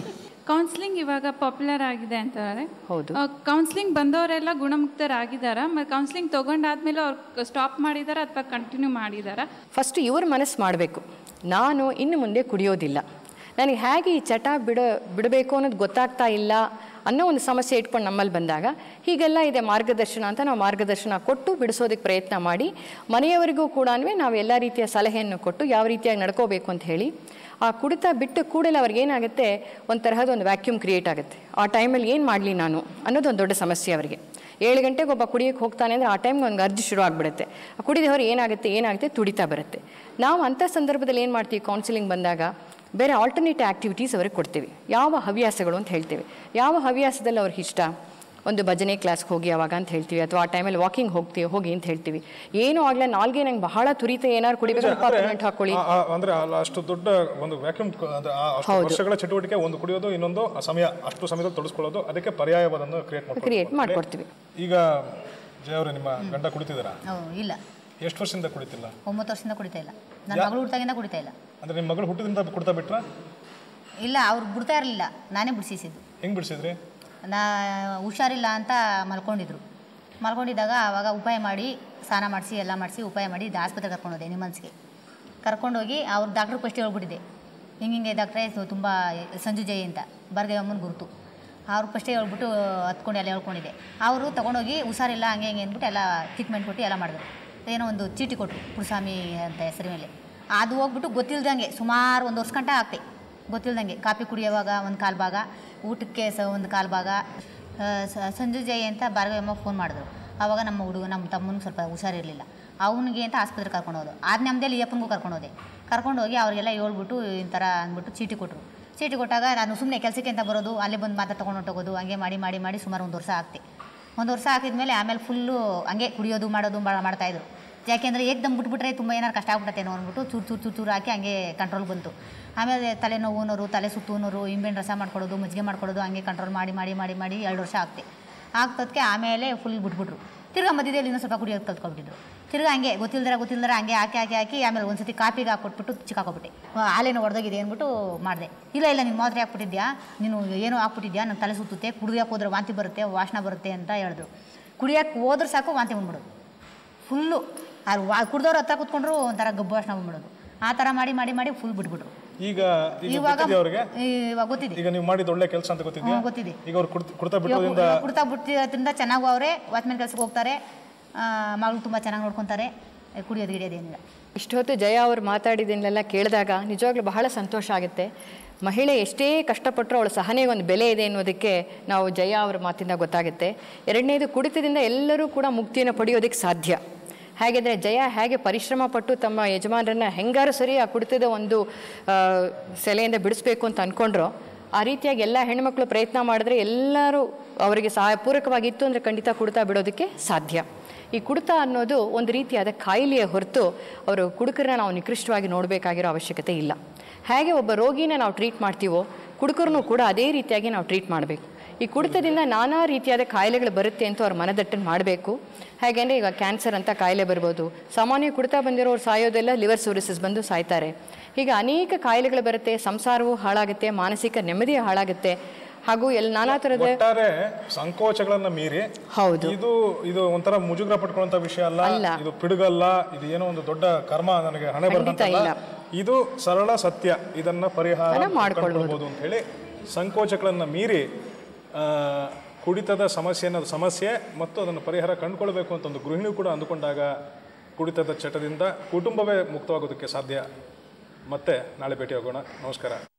ಕೌನ್ಸಿಲಿಂಗ್ ಇವಾಗ ಪಾಪ್ಯುಲರ್ ಆಗಿದೆ ಅಂತಾರೆ ಹೌದು. ಕೌನ್ಸಿಲಿಂಗ್ ಬಂದವರೆಲ್ಲ ಗುಣಮುಕ್ತರಾಗಿದ್ದಾರಾ ಮತ್ತು ಕೌನ್ಸಿಲಿಂಗ್ ತೊಗೊಂಡಾದ್ಮೇಲೆ ಅವ್ರು ಸ್ಟಾಪ್ ಮಾಡಿದಾರಾ ಅಥವಾ ಕಂಟಿನ್ಯೂ ಮಾಡಿದಾರಾ ಫಸ್ಟ್ ಇವ್ರ ಮನಸ್ಸು ಮಾಡಬೇಕು ನಾನು ಇನ್ನು ಮುಂದೆ ಕುಡಿಯೋದಿಲ್ಲ ನನಗೆ ಹೇಗೆ ಈ ಚಟ ಬಿಡ ಬಿಡಬೇಕು ಅನ್ನೋದು ಗೊತ್ತಾಗ್ತಾ ಇಲ್ಲ ಅನ್ನೋ ಒಂದು ಸಮಸ್ಯೆ ಇಟ್ಕೊಂಡು ನಮ್ಮಲ್ಲಿ ಬಂದಾಗ ಹೀಗೆಲ್ಲ ಇದೆ ಮಾರ್ಗದರ್ಶನ ಅಂತ ನಾವು ಮಾರ್ಗದರ್ಶನ ಕೊಟ್ಟು ಬಿಡಿಸೋದಕ್ಕೆ ಪ್ರಯತ್ನ ಮಾಡಿ ಮನೆಯವರಿಗೂ ಕೂಡ ನಾವು ಎಲ್ಲ ರೀತಿಯ ಸಲಹೆಯನ್ನು ಕೊಟ್ಟು ಯಾವ ರೀತಿಯಾಗಿ ನಡ್ಕೋಬೇಕು ಅಂತ ಹೇಳಿ ಆ ಕುಡಿತ ಬಿಟ್ಟು ಕೂಡಲೇ ಅವ್ರಿಗೆ ಏನಾಗುತ್ತೆ ಒಂದು ತರಹದ ಒಂದು ವ್ಯಾಕ್ಯೂಮ್ ಕ್ರಿಯೇಟ್ ಆಗುತ್ತೆ ಆ ಟೈಮಲ್ಲಿ ಏನು ಮಾಡಲಿ ನಾನು ಅನ್ನೋದು ಒಂದು ದೊಡ್ಡ ಸಮಸ್ಯೆ ಅವರಿಗೆ ಏಳು ಗಂಟೆಗೆ ಒಬ್ಬ ಕುಡಿಯೋಕ್ಕೆ ಹೋಗ್ತಾನೆ ಅಂದರೆ ಆ ಟೈಮ್ಗೆ ಒಂದು ಅರ್ಜಿ ಶುರು ಆಗಿಬಿಡುತ್ತೆ ಆ ಕುಡಿದವರು ಏನಾಗುತ್ತೆ ಏನಾಗುತ್ತೆ ತುಡಿತಾ ಬರುತ್ತೆ ನಾವು ಅಂಥ ಸಂದರ್ಭದಲ್ಲಿ ಏನು ಮಾಡ್ತೀವಿ ಕೌನ್ಸಿಲಿಂಗ್ ಬಂದಾಗ ಬೇರೆ ಆಲ್ಟರ್ನೇಟ್ ಆ್ಯಕ್ಟಿವಿಟೀಸ್ ಅವ್ರಿಗೆ ಕೊಡ್ತೀವಿ ಯಾವ ಹವ್ಯಾಸಗಳು ಅಂತ ಹೇಳ್ತೀವಿ ಯಾವ ಹವ್ಯಾಸದಲ್ಲಿ ಅವ್ರಿಗೆ ಇಷ್ಟ ಒಂದು ಭಜನೆ ಕ್ಲಾಸ್ಗೆ ಹೋಗಿ ಅವಾಗ ಅಂತ ಹೇಳ್ತೀವಿ ಅಥವಾ ಆ ಟೈಮಲ್ಲಿ ವಾಕಿಂಗ್ ಹೋಗ್ತೀವಿ ಹೋಗಿ ಅಂತ ಹೇಳ್ತೀವಿ ಏನೂ ಆಗಲ್ಲ ನಾಲ್ಗೆ ನಂಗೆ ಬಹಳ ತುರಿತ ಏನಾದ್ರು ಕುಡಿಬೇಕು ಪರ್ಮೆಂಟ್ ಹಾಕೊಳ್ಳಿ ಆ- ಆ- ಅಂದ್ರೆ ಅಲ್ಲ ಅಷ್ಟು ದೊಡ್ಡ ಒಂದು ವ್ಯಾಕ್ಯೂಮ್ ಅಂದ್ರೆ ಆ ಅಷ್ಟು ವರ್ಷಗಳ ಚಟುವಟಿಕೆ ಒಂದು ಕುಡಿಯೋದು ಇನ್ನೊಂದು ಆ ಸಮಯ ಅಷ್ಟು ಸಮಯದಲ್ಲಿ ತೊಡಸ್ಕೊಳ್ಳೋದು ಅದಕ್ಕೆ ಪರ್ಯಾಯವಾದನ್ನು ಕ್ರಿಯೇಟ್ ಮಾಡ್ಕೊಳ್ಳೋದು ಕ್ರಿಯೇಟ್ ಮಾಡ್ಕೊಡ್ತೀವಿ ಈಗ ಜಯ ಅವರೇ ನಿಮ್ಮ ಗಂಡ ಕುಡಿತಿದ್ದೀರಾ ಇಲ್ಲ ಎಷ್ಟು ವರ್ಷದಿಂದ ಕುಡಿತಿಲ್ಲ ಒಂಬತ್ತು ವರ್ಷದಿಂದ ಕುಡಿತಾ ಇಲ್ಲ ನನ್ನ ಮಗಳು ಹುಟ್ಟಾಗಿಂದ ಕುಡಿತಾ ಇಲ್ಲ ಅಂದ್ರೆ ನಿಮ್ಮ ಮಗಳು ಹುಟ್ಟಿದಿಂದ ಕುಡ್ತಾ ಬಿಟ್ರ ಇಲ್ಲ ಅವ್ರು ಬಿಡ್ತಾ ಇರಲಿಲ್ಲ ನಾನೇ ಬಿಡಿಸಿದ್ದು ಹೆಂಗ್ ಬಿಡಿಸಿದ್ರಿ ನಾ ಹುಷಾರಿಲ್ಲ ಅಂತ ಮಲ್ಕೊಂಡಿದ್ರು ಮಲ್ಕೊಂಡಿದ್ದಾಗ ಆವಾಗ ಉಪಾಯ ಮಾಡಿ ಸ್ನಾನ ಮಾಡಿಸಿ ಎಲ್ಲ ಮಾಡಿಸಿ ಉಪಾಯ ಮಾಡಿ ಆಸ್ಪತ್ರೆಗೆ ಕರ್ಕೊಂಡು ಹೋದೆ ನಿಮ್ಮನ್ಸ್ಗೆ ಕರ್ಕೊಂಡೋಗಿ ಅವ್ರು ಡಾಕ್ಟ್ರ್ ಫಸ್ಟ್ ಹೇಳ್ಬಿಟ್ಟಿದ್ದೆ ಹಿಂಗೆ ಹಿಂಗೆ ಡಾಕ್ಟ್ರೇ ತುಂಬ ಸಂಜು ಜೈ ಅಂತ ಬರ್ದೇವಮ್ಮನ ಗುರುತು ಅವ್ರು ಫಸ್ಟೇ ಹೇಳ್ಬಿಟ್ಟು ಹತ್ಕೊಂಡು ಎಲ್ಲ ಹೇಳ್ಕೊಂಡಿದ್ದೆ ಅವರು ತೊಗೊಂಡೋಗಿ ಹುಷಾರಿಲ್ಲ ಹಂಗೆ ಹಿಂಗೆ ಅಂದ್ಬಿಟ್ಟು ಎಲ್ಲ ಟ್ರೀಟ್ಮೆಂಟ್ ಕೊಟ್ಟು ಎಲ್ಲ ಮಾಡಿದ್ರು ಏನೋ ಒಂದು ಚೀಟಿ ಕೊಟ್ಟರು ಕುರುಸ್ವಾಮಿ ಅಂತ ಹೆಸರು ಮೇಲೆ ಅದು ಹೋಗ್ಬಿಟ್ಟು ಗೊತ್ತಿಲ್ದಂಗೆ ಸುಮಾರು ಒಂದು ವರ್ಷ ಗಂಟ ಆಗ್ತೆ ಗೊತ್ತಿಲ್ದಂಗೆ ಕಾಫಿ ಕುಡಿಯೋವಾಗ ಒಂದು ಕಾಲು ಭಾಗ ಊಟಕ್ಕೆ ಸ ಒಂದು ಕಾಲು ಭಾಗ ಆ, ಸ- ಸಂಜು ಜೈ ಅಂತ ಭಾರ್ಗವಮ್ಮ ಫೋನ್ ಮಾಡಿದ್ರು ಆವಾಗ ನಮ್ಮ ಹುಡುಗ ನಮ್ಮ ತಮ್ಮನಿಗೆ ಸ್ವಲ್ಪ ಹುಷಾರಿರಲಿಲ್ಲ ಅವನಿಗೆ ಅಂತ ಆಸ್ಪತ್ರೆಗೆ ಕರ್ಕೊಂಡು ಹೋದು ಆದ ನಮ್ಮದಲ್ಲಿ ಅಪ್ಪನಿಗೂ ಕರ್ಕೊಂಡು ಹೋದೆ ಕರ್ಕೊಂಡು ಹೋಗಿ ಅವರಿಗೆಲ್ಲ ಹೇಳ್ಬಿಟ್ಟು ಈ ಥರ ಅಂದ್ಬಿಟ್ಟು ಚೀಟಿ ಕೊಟ್ಟರು ಚೀಟಿ ಕೊಟ್ಟಾಗ ನಾನು ಸುಮ್ಮನೆ ಕೆಲಸಕ್ಕೆ ಅಂತ ಬರೋದು ಅಲ್ಲೇ ಬಂದು ಮಾತ್ರ ತೊಗೊಂಡು ಹೊಟ್ಟೋಗೋದು ಹಂಗೆ ಮಾಡಿ ಮಾಡಿ ಮಾಡಿ ಸುಮಾರು ಒಂದು ವರ್ಷ ಆಗ್ತೆ ಒಂದು ವರ್ಷ ಹಾಕಿದ್ಮೇಲೆ ಆಮೇಲೆ ಫುಲ್ಲು ಹಂಗೆ ಕುಡಿಯೋದು ಮಾಡೋದು ಮಾ- ಮಾಡ್ತಾಯಿದ್ರು ಯಾಕೆಂದರೆ ಏಕ್ದಮ್ ಬಿಟ್ಬಿಟ್ರೆ ತುಂಬ ಏನಾರು ಕಷ್ಟ ಆಗ್ಬಿಟ್ಟೇನೋ ಅಂದ್ಬಿಟ್ಟು ಚೂರು ಚೂರು ಚೂರು ಚೂರು ಹಾಕಿ ಹಂಗೆ ಕಂಟ್ರೋಲ್ ಬಂತು ಆಮೇಲೆ ತಲೆನೋವು ಅನ್ನೋರು ತಲೆ ಸುತ್ತು ಅನ್ನೋರು ಇಂಬೆಣ್ಣು ರಸ ಮಾಡ್ಕೊಡೋದು ಮಜ್ಜಿಗೆ ಮಾಡ್ಕೊಡೋದು ಹಂಗೆ ಕಂಟ್ರೋಲ್ ಮಾಡಿ ಮಾಡಿ ಮಾಡಿ ಮಾಡಿ ಎರಡು ವರ್ಷ ಆಗ್ತೆ ಆಗ್ತದಕ್ಕೆ ಆಮೇಲೆ ಫುಲ್ ಬಿಟ್ಬಿಟ್ರು ತಿರ್ಗಾ ಮಧ್ಯದಲ್ಲಿ ಇನ್ನೂ ಸ್ವಲ್ಪ ಕುಡಿಯೋದು ಕಲ್ತ್ಕೊಬಿಟ್ಟಿದ್ರು ತಿರ್ಗಾ ಹಂಗೆ ಗೊತ್ತಿಲ್ದರ ಗೊತ್ತಿಲ್ದರ ಹಂಗೆ ಹಾಕಿ ಹಾಕಿ ಹಾಕಿ ಆಮೇಲೆ ಒಂದ್ಸತಿ ಕಾಪಿಗೆ ಹಾಕ್ಕೊಟ್ಬಿಟ್ಟು ಚಿಕ್ಕಾಕೊಬಿಟ್ಟೆ ಹಾಲೇನೋ ಹೊಡೆದೋಗಿದೆ ಅಂದ್ಬಿಟ್ಟು ಮಾಡಿದೆ ಇಲ್ಲ ಇಲ್ಲ ನೀನು ಮಾತ್ರೆ ಹಾಕ್ಬಿಟ್ಟಿದ್ಯಾ ನೀನು ಏನೋ ಹಾಕ್ಬಿಟ್ಟಿದ್ಯಾ ನಂಗೆ ತಲೆ ಸುತ್ತುತ್ತೆ ಕುಡಿಯೋಕೆ ಹೋದ್ರೆ ವಾಂತಿ ಬರುತ್ತೆ ವಾಸನ ಬರುತ್ತೆ ಅಂತ ಹೇಳಿದ್ರು ಕುಡಿಯೋಕೆ ಹೋದ್ರೆ ಸಾಕು ವಾಂತಿ ಬಂದ್ಬಿಡೋದು ಫುಲ್ಲು ಅದು ವಾ ಕುಡ್ದವ್ರು ಹತ್ರ ಕೂತ್ಕೊಂಡ್ರು ಒಂಥರ ಗಬ್ಬು ವಾಸನ ಬಂದ್ಬಿಡೋದು ಆ ಥರ ಮಾಡಿ ಮಾಡಿ ಮಾಡಿ ಫುಲ್ ಬಿಟ್ಬಿಟ್ರು ಈಗ ಈಗ ಇವಾಗ ಗೊತ್ತಿದೆಯಾ ಅವ್ರಿಗೆ ಇವಾಗ ಗೊತ್ತಿದೆ ಈಗ ನೀವು ಮಾಡಿದ ಒಳ್ಳೆ ಕೆಲಸ ಅಂತ ಗೊತ್ತಿದೆಯಾ ಹ್ಞೂ, ಗೊತ್ತಿದೆ. ಈಗ ಅವ್ರು ಕುಡ್ತ- ಕುಡ್ತಾ ಬಿಟ್ಟೋದ್ರಿಂದ ಇವಾಗ ಕುಡ್ತಾ ಬಿಟ್ಟಿರೋದ್ರಿಂದ ಚೆನ್ನಾಗೂ ಅವರೇ ವಾಚ್ಮೆನ್ ಕೆಲಸಕ್ಕೆ ಹೋಗ್ತಾರೆ ಮಗಳು ತುಂಬ ಚೆನ್ನಾಗಿ ನೋಡ್ಕೊತಾರೆ ಕುಡಿಯೋದು ಗಿಡಿಯೋದೇನಿಲ್ಲ ಇಷ್ಟೊತ್ತು ಜಯ ಅವರು ಮಾತಾಡಿದ್ದನ್ನೆಲ್ಲ ಕೇಳಿದಾಗ ನಿಜವಾಗ್ಲೂ ಬಹಳ ಸಂತೋಷ ಆಗುತ್ತೆ ಮಹಿಳೆ ಎಷ್ಟೇ ಕಷ್ಟಪಟ್ಟರೂ ಅವಳ ಸಹನೆಗೆ ಒಂದು ಬೆಲೆ ಇದೆ ಅನ್ನೋದಕ್ಕೆ ನಾವು ಜಯ ಅವರ ಮಾತಿಂದ ಗೊತ್ತಾಗುತ್ತೆ ಎರಡನೇದು ಕುಡಿತದಿಂದ ಎಲ್ಲರೂ ಕೂಡ ಮುಕ್ತಿಯನ್ನು ಪಡೆಯೋದಕ್ಕೆ ಸಾಧ್ಯ ಹಾಗಿದ್ರೆ ಜಯ ಹೇಗೆ ಪರಿಶ್ರಮ ಪಟ್ಟು ತಮ್ಮ ಯಜಮಾನರನ್ನ ಹೆಂಗಾರು ಸರಿ ಆ ಕುಡಿತದ ಒಂದು ಆ, ಸೆಲೆಯಿಂದ ಬಿಡಿಸ್ಬೇಕು ಅಂತ ಅಂದ್ಕೊಂಡ್ರೋ ಆ ರೀತಿಯಾಗಿ ಎಲ್ಲ ಹೆಣ್ಮಕ್ಳು ಪ್ರಯತ್ನ ಮಾಡಿದ್ರೆ ಎಲ್ಲರೂ ಅವರಿಗೆ ಸಹಾಯ ಪೂರಕವಾಗಿತ್ತು ಅಂದರೆ ಖಂಡಿತ ಕುಡಿತ ಬಿಡೋದಕ್ಕೆ ಸಾಧ್ಯ ಈ ಕುಡಿತ ಅನ್ನೋದು ಒಂದು ರೀತಿಯಾದ ಕಾಯಿಲೆಯ ಹೊರತು ಅವರು ಕುಡುಕರನ್ನ ನಾವು ನಿಕೃಷ್ಟವಾಗಿ ನೋಡಬೇಕಾಗಿರೋ ಅವಶ್ಯಕತೆ ಇಲ್ಲ ಹೇಗೆ ಒಬ್ಬ ರೋಗಿನ ನಾವು ಟ್ರೀಟ್ ಮಾಡ್ತೀವೋ ಕುಡುಕರನ್ನು ಕೂಡ ಅದೇ ರೀತಿಯಾಗಿ ನಾವು ಟ್ರೀಟ್ ಮಾಡಬೇಕು ಈ ಕುಡಿತದಿಂದ ನಾನಾ ರೀತಿಯಾದ ಕಾಯಿಲೆಗಳು ಬರುತ್ತೆ ಅಂತ ಅವ್ರ ಮನದಟ್ಟನ್ನು ಮಾಡಬೇಕು ಹಾಗೆಂದರೆ ಈಗ ಕ್ಯಾನ್ಸರ್ ಅಂತ ಕಾಯಿಲೆ ಬರ್ಬೋದು ಸಾಮಾನ್ಯ ಕುಡಿತ ಬಂದಿರೋರು ಸಾಯೋದೆಲ್ಲ ಲಿವರ್ ಸೋರಿಸಿಸ್ ಬಂದು ಸಾಯ್ತಾರೆ ಹೀಗೆ ಅನೇಕ ಕಾಯಿಲೆಗಳು ಬರುತ್ತೆ ಸಂಸಾರವೂ ಹಾಳಾಗುತ್ತೆ ಮಾನಸಿಕ ನೆಮ್ಮದಿ ಹಾಳಾಗುತ್ತೆ ಹಾಗೂ ಎಲ್ಲ ನಾನಾ ಥರದ ಒಟ್ಟಾರೆ ಸಂಕೋಚಗಳನ್ನ ಮೀರಿ ಹೌದು ಇದು ಇದು ಒಂಥರ ಮುಜುಗರ ಪಟ್ಕೊಳ್ಳುವಂತ ವಿಷಯ ಅಲ್ಲ ಅಲ್ಲ. ಇದು ಪಿಡುಗಲ್ಲ ಇದು ಏನೋ ಒಂದು ದೊಡ್ಡ ಕರ್ಮ ನನಗೆ ಹಣೆ ಖಂಡಿತ ಬರ್ತಂತಲ್ಲ ಇಲ್ಲ. ಇದು ಸರಳ ಸತ್ಯ ಇದನ್ನ ಪರಿಹಾರ ಅದನ್ನ ಮಾಡ್ಕೊಳ್ಬೋದು. ಕಂಡುಕೊಳ್ಬೋದು ಅಂತ ಹೇಳಿ ಸಂಕೋಚಗಳನ್ನ ಮೀರಿ ಆ, ಕುಡಿತದ ಸಮಸ್ಯೆ ಅನ್ನೋದು ಸಮಸ್ಯೆ ಮತ್ತು ಅದನ್ನು ಪರಿಹಾರ ಕಂಡುಕೊಳ್ಬೇಕು ಅಂತ ಒಂದು ಗೃಹಿಣಿ ಕೂಡ ಅಂದುಕೊಂಡಾಗ ಕುಡಿತದ ಚಟದಿಂದ ಕುಟುಂಬವೇ ಮುಕ್ತವಾಗೋದಕ್ಕೆ ಸಾಧ್ಯ ಮತ್ತೆ ನಾಳೆ ಭೇಟಿ ಆಗೋಣ ನಮಸ್ಕಾರ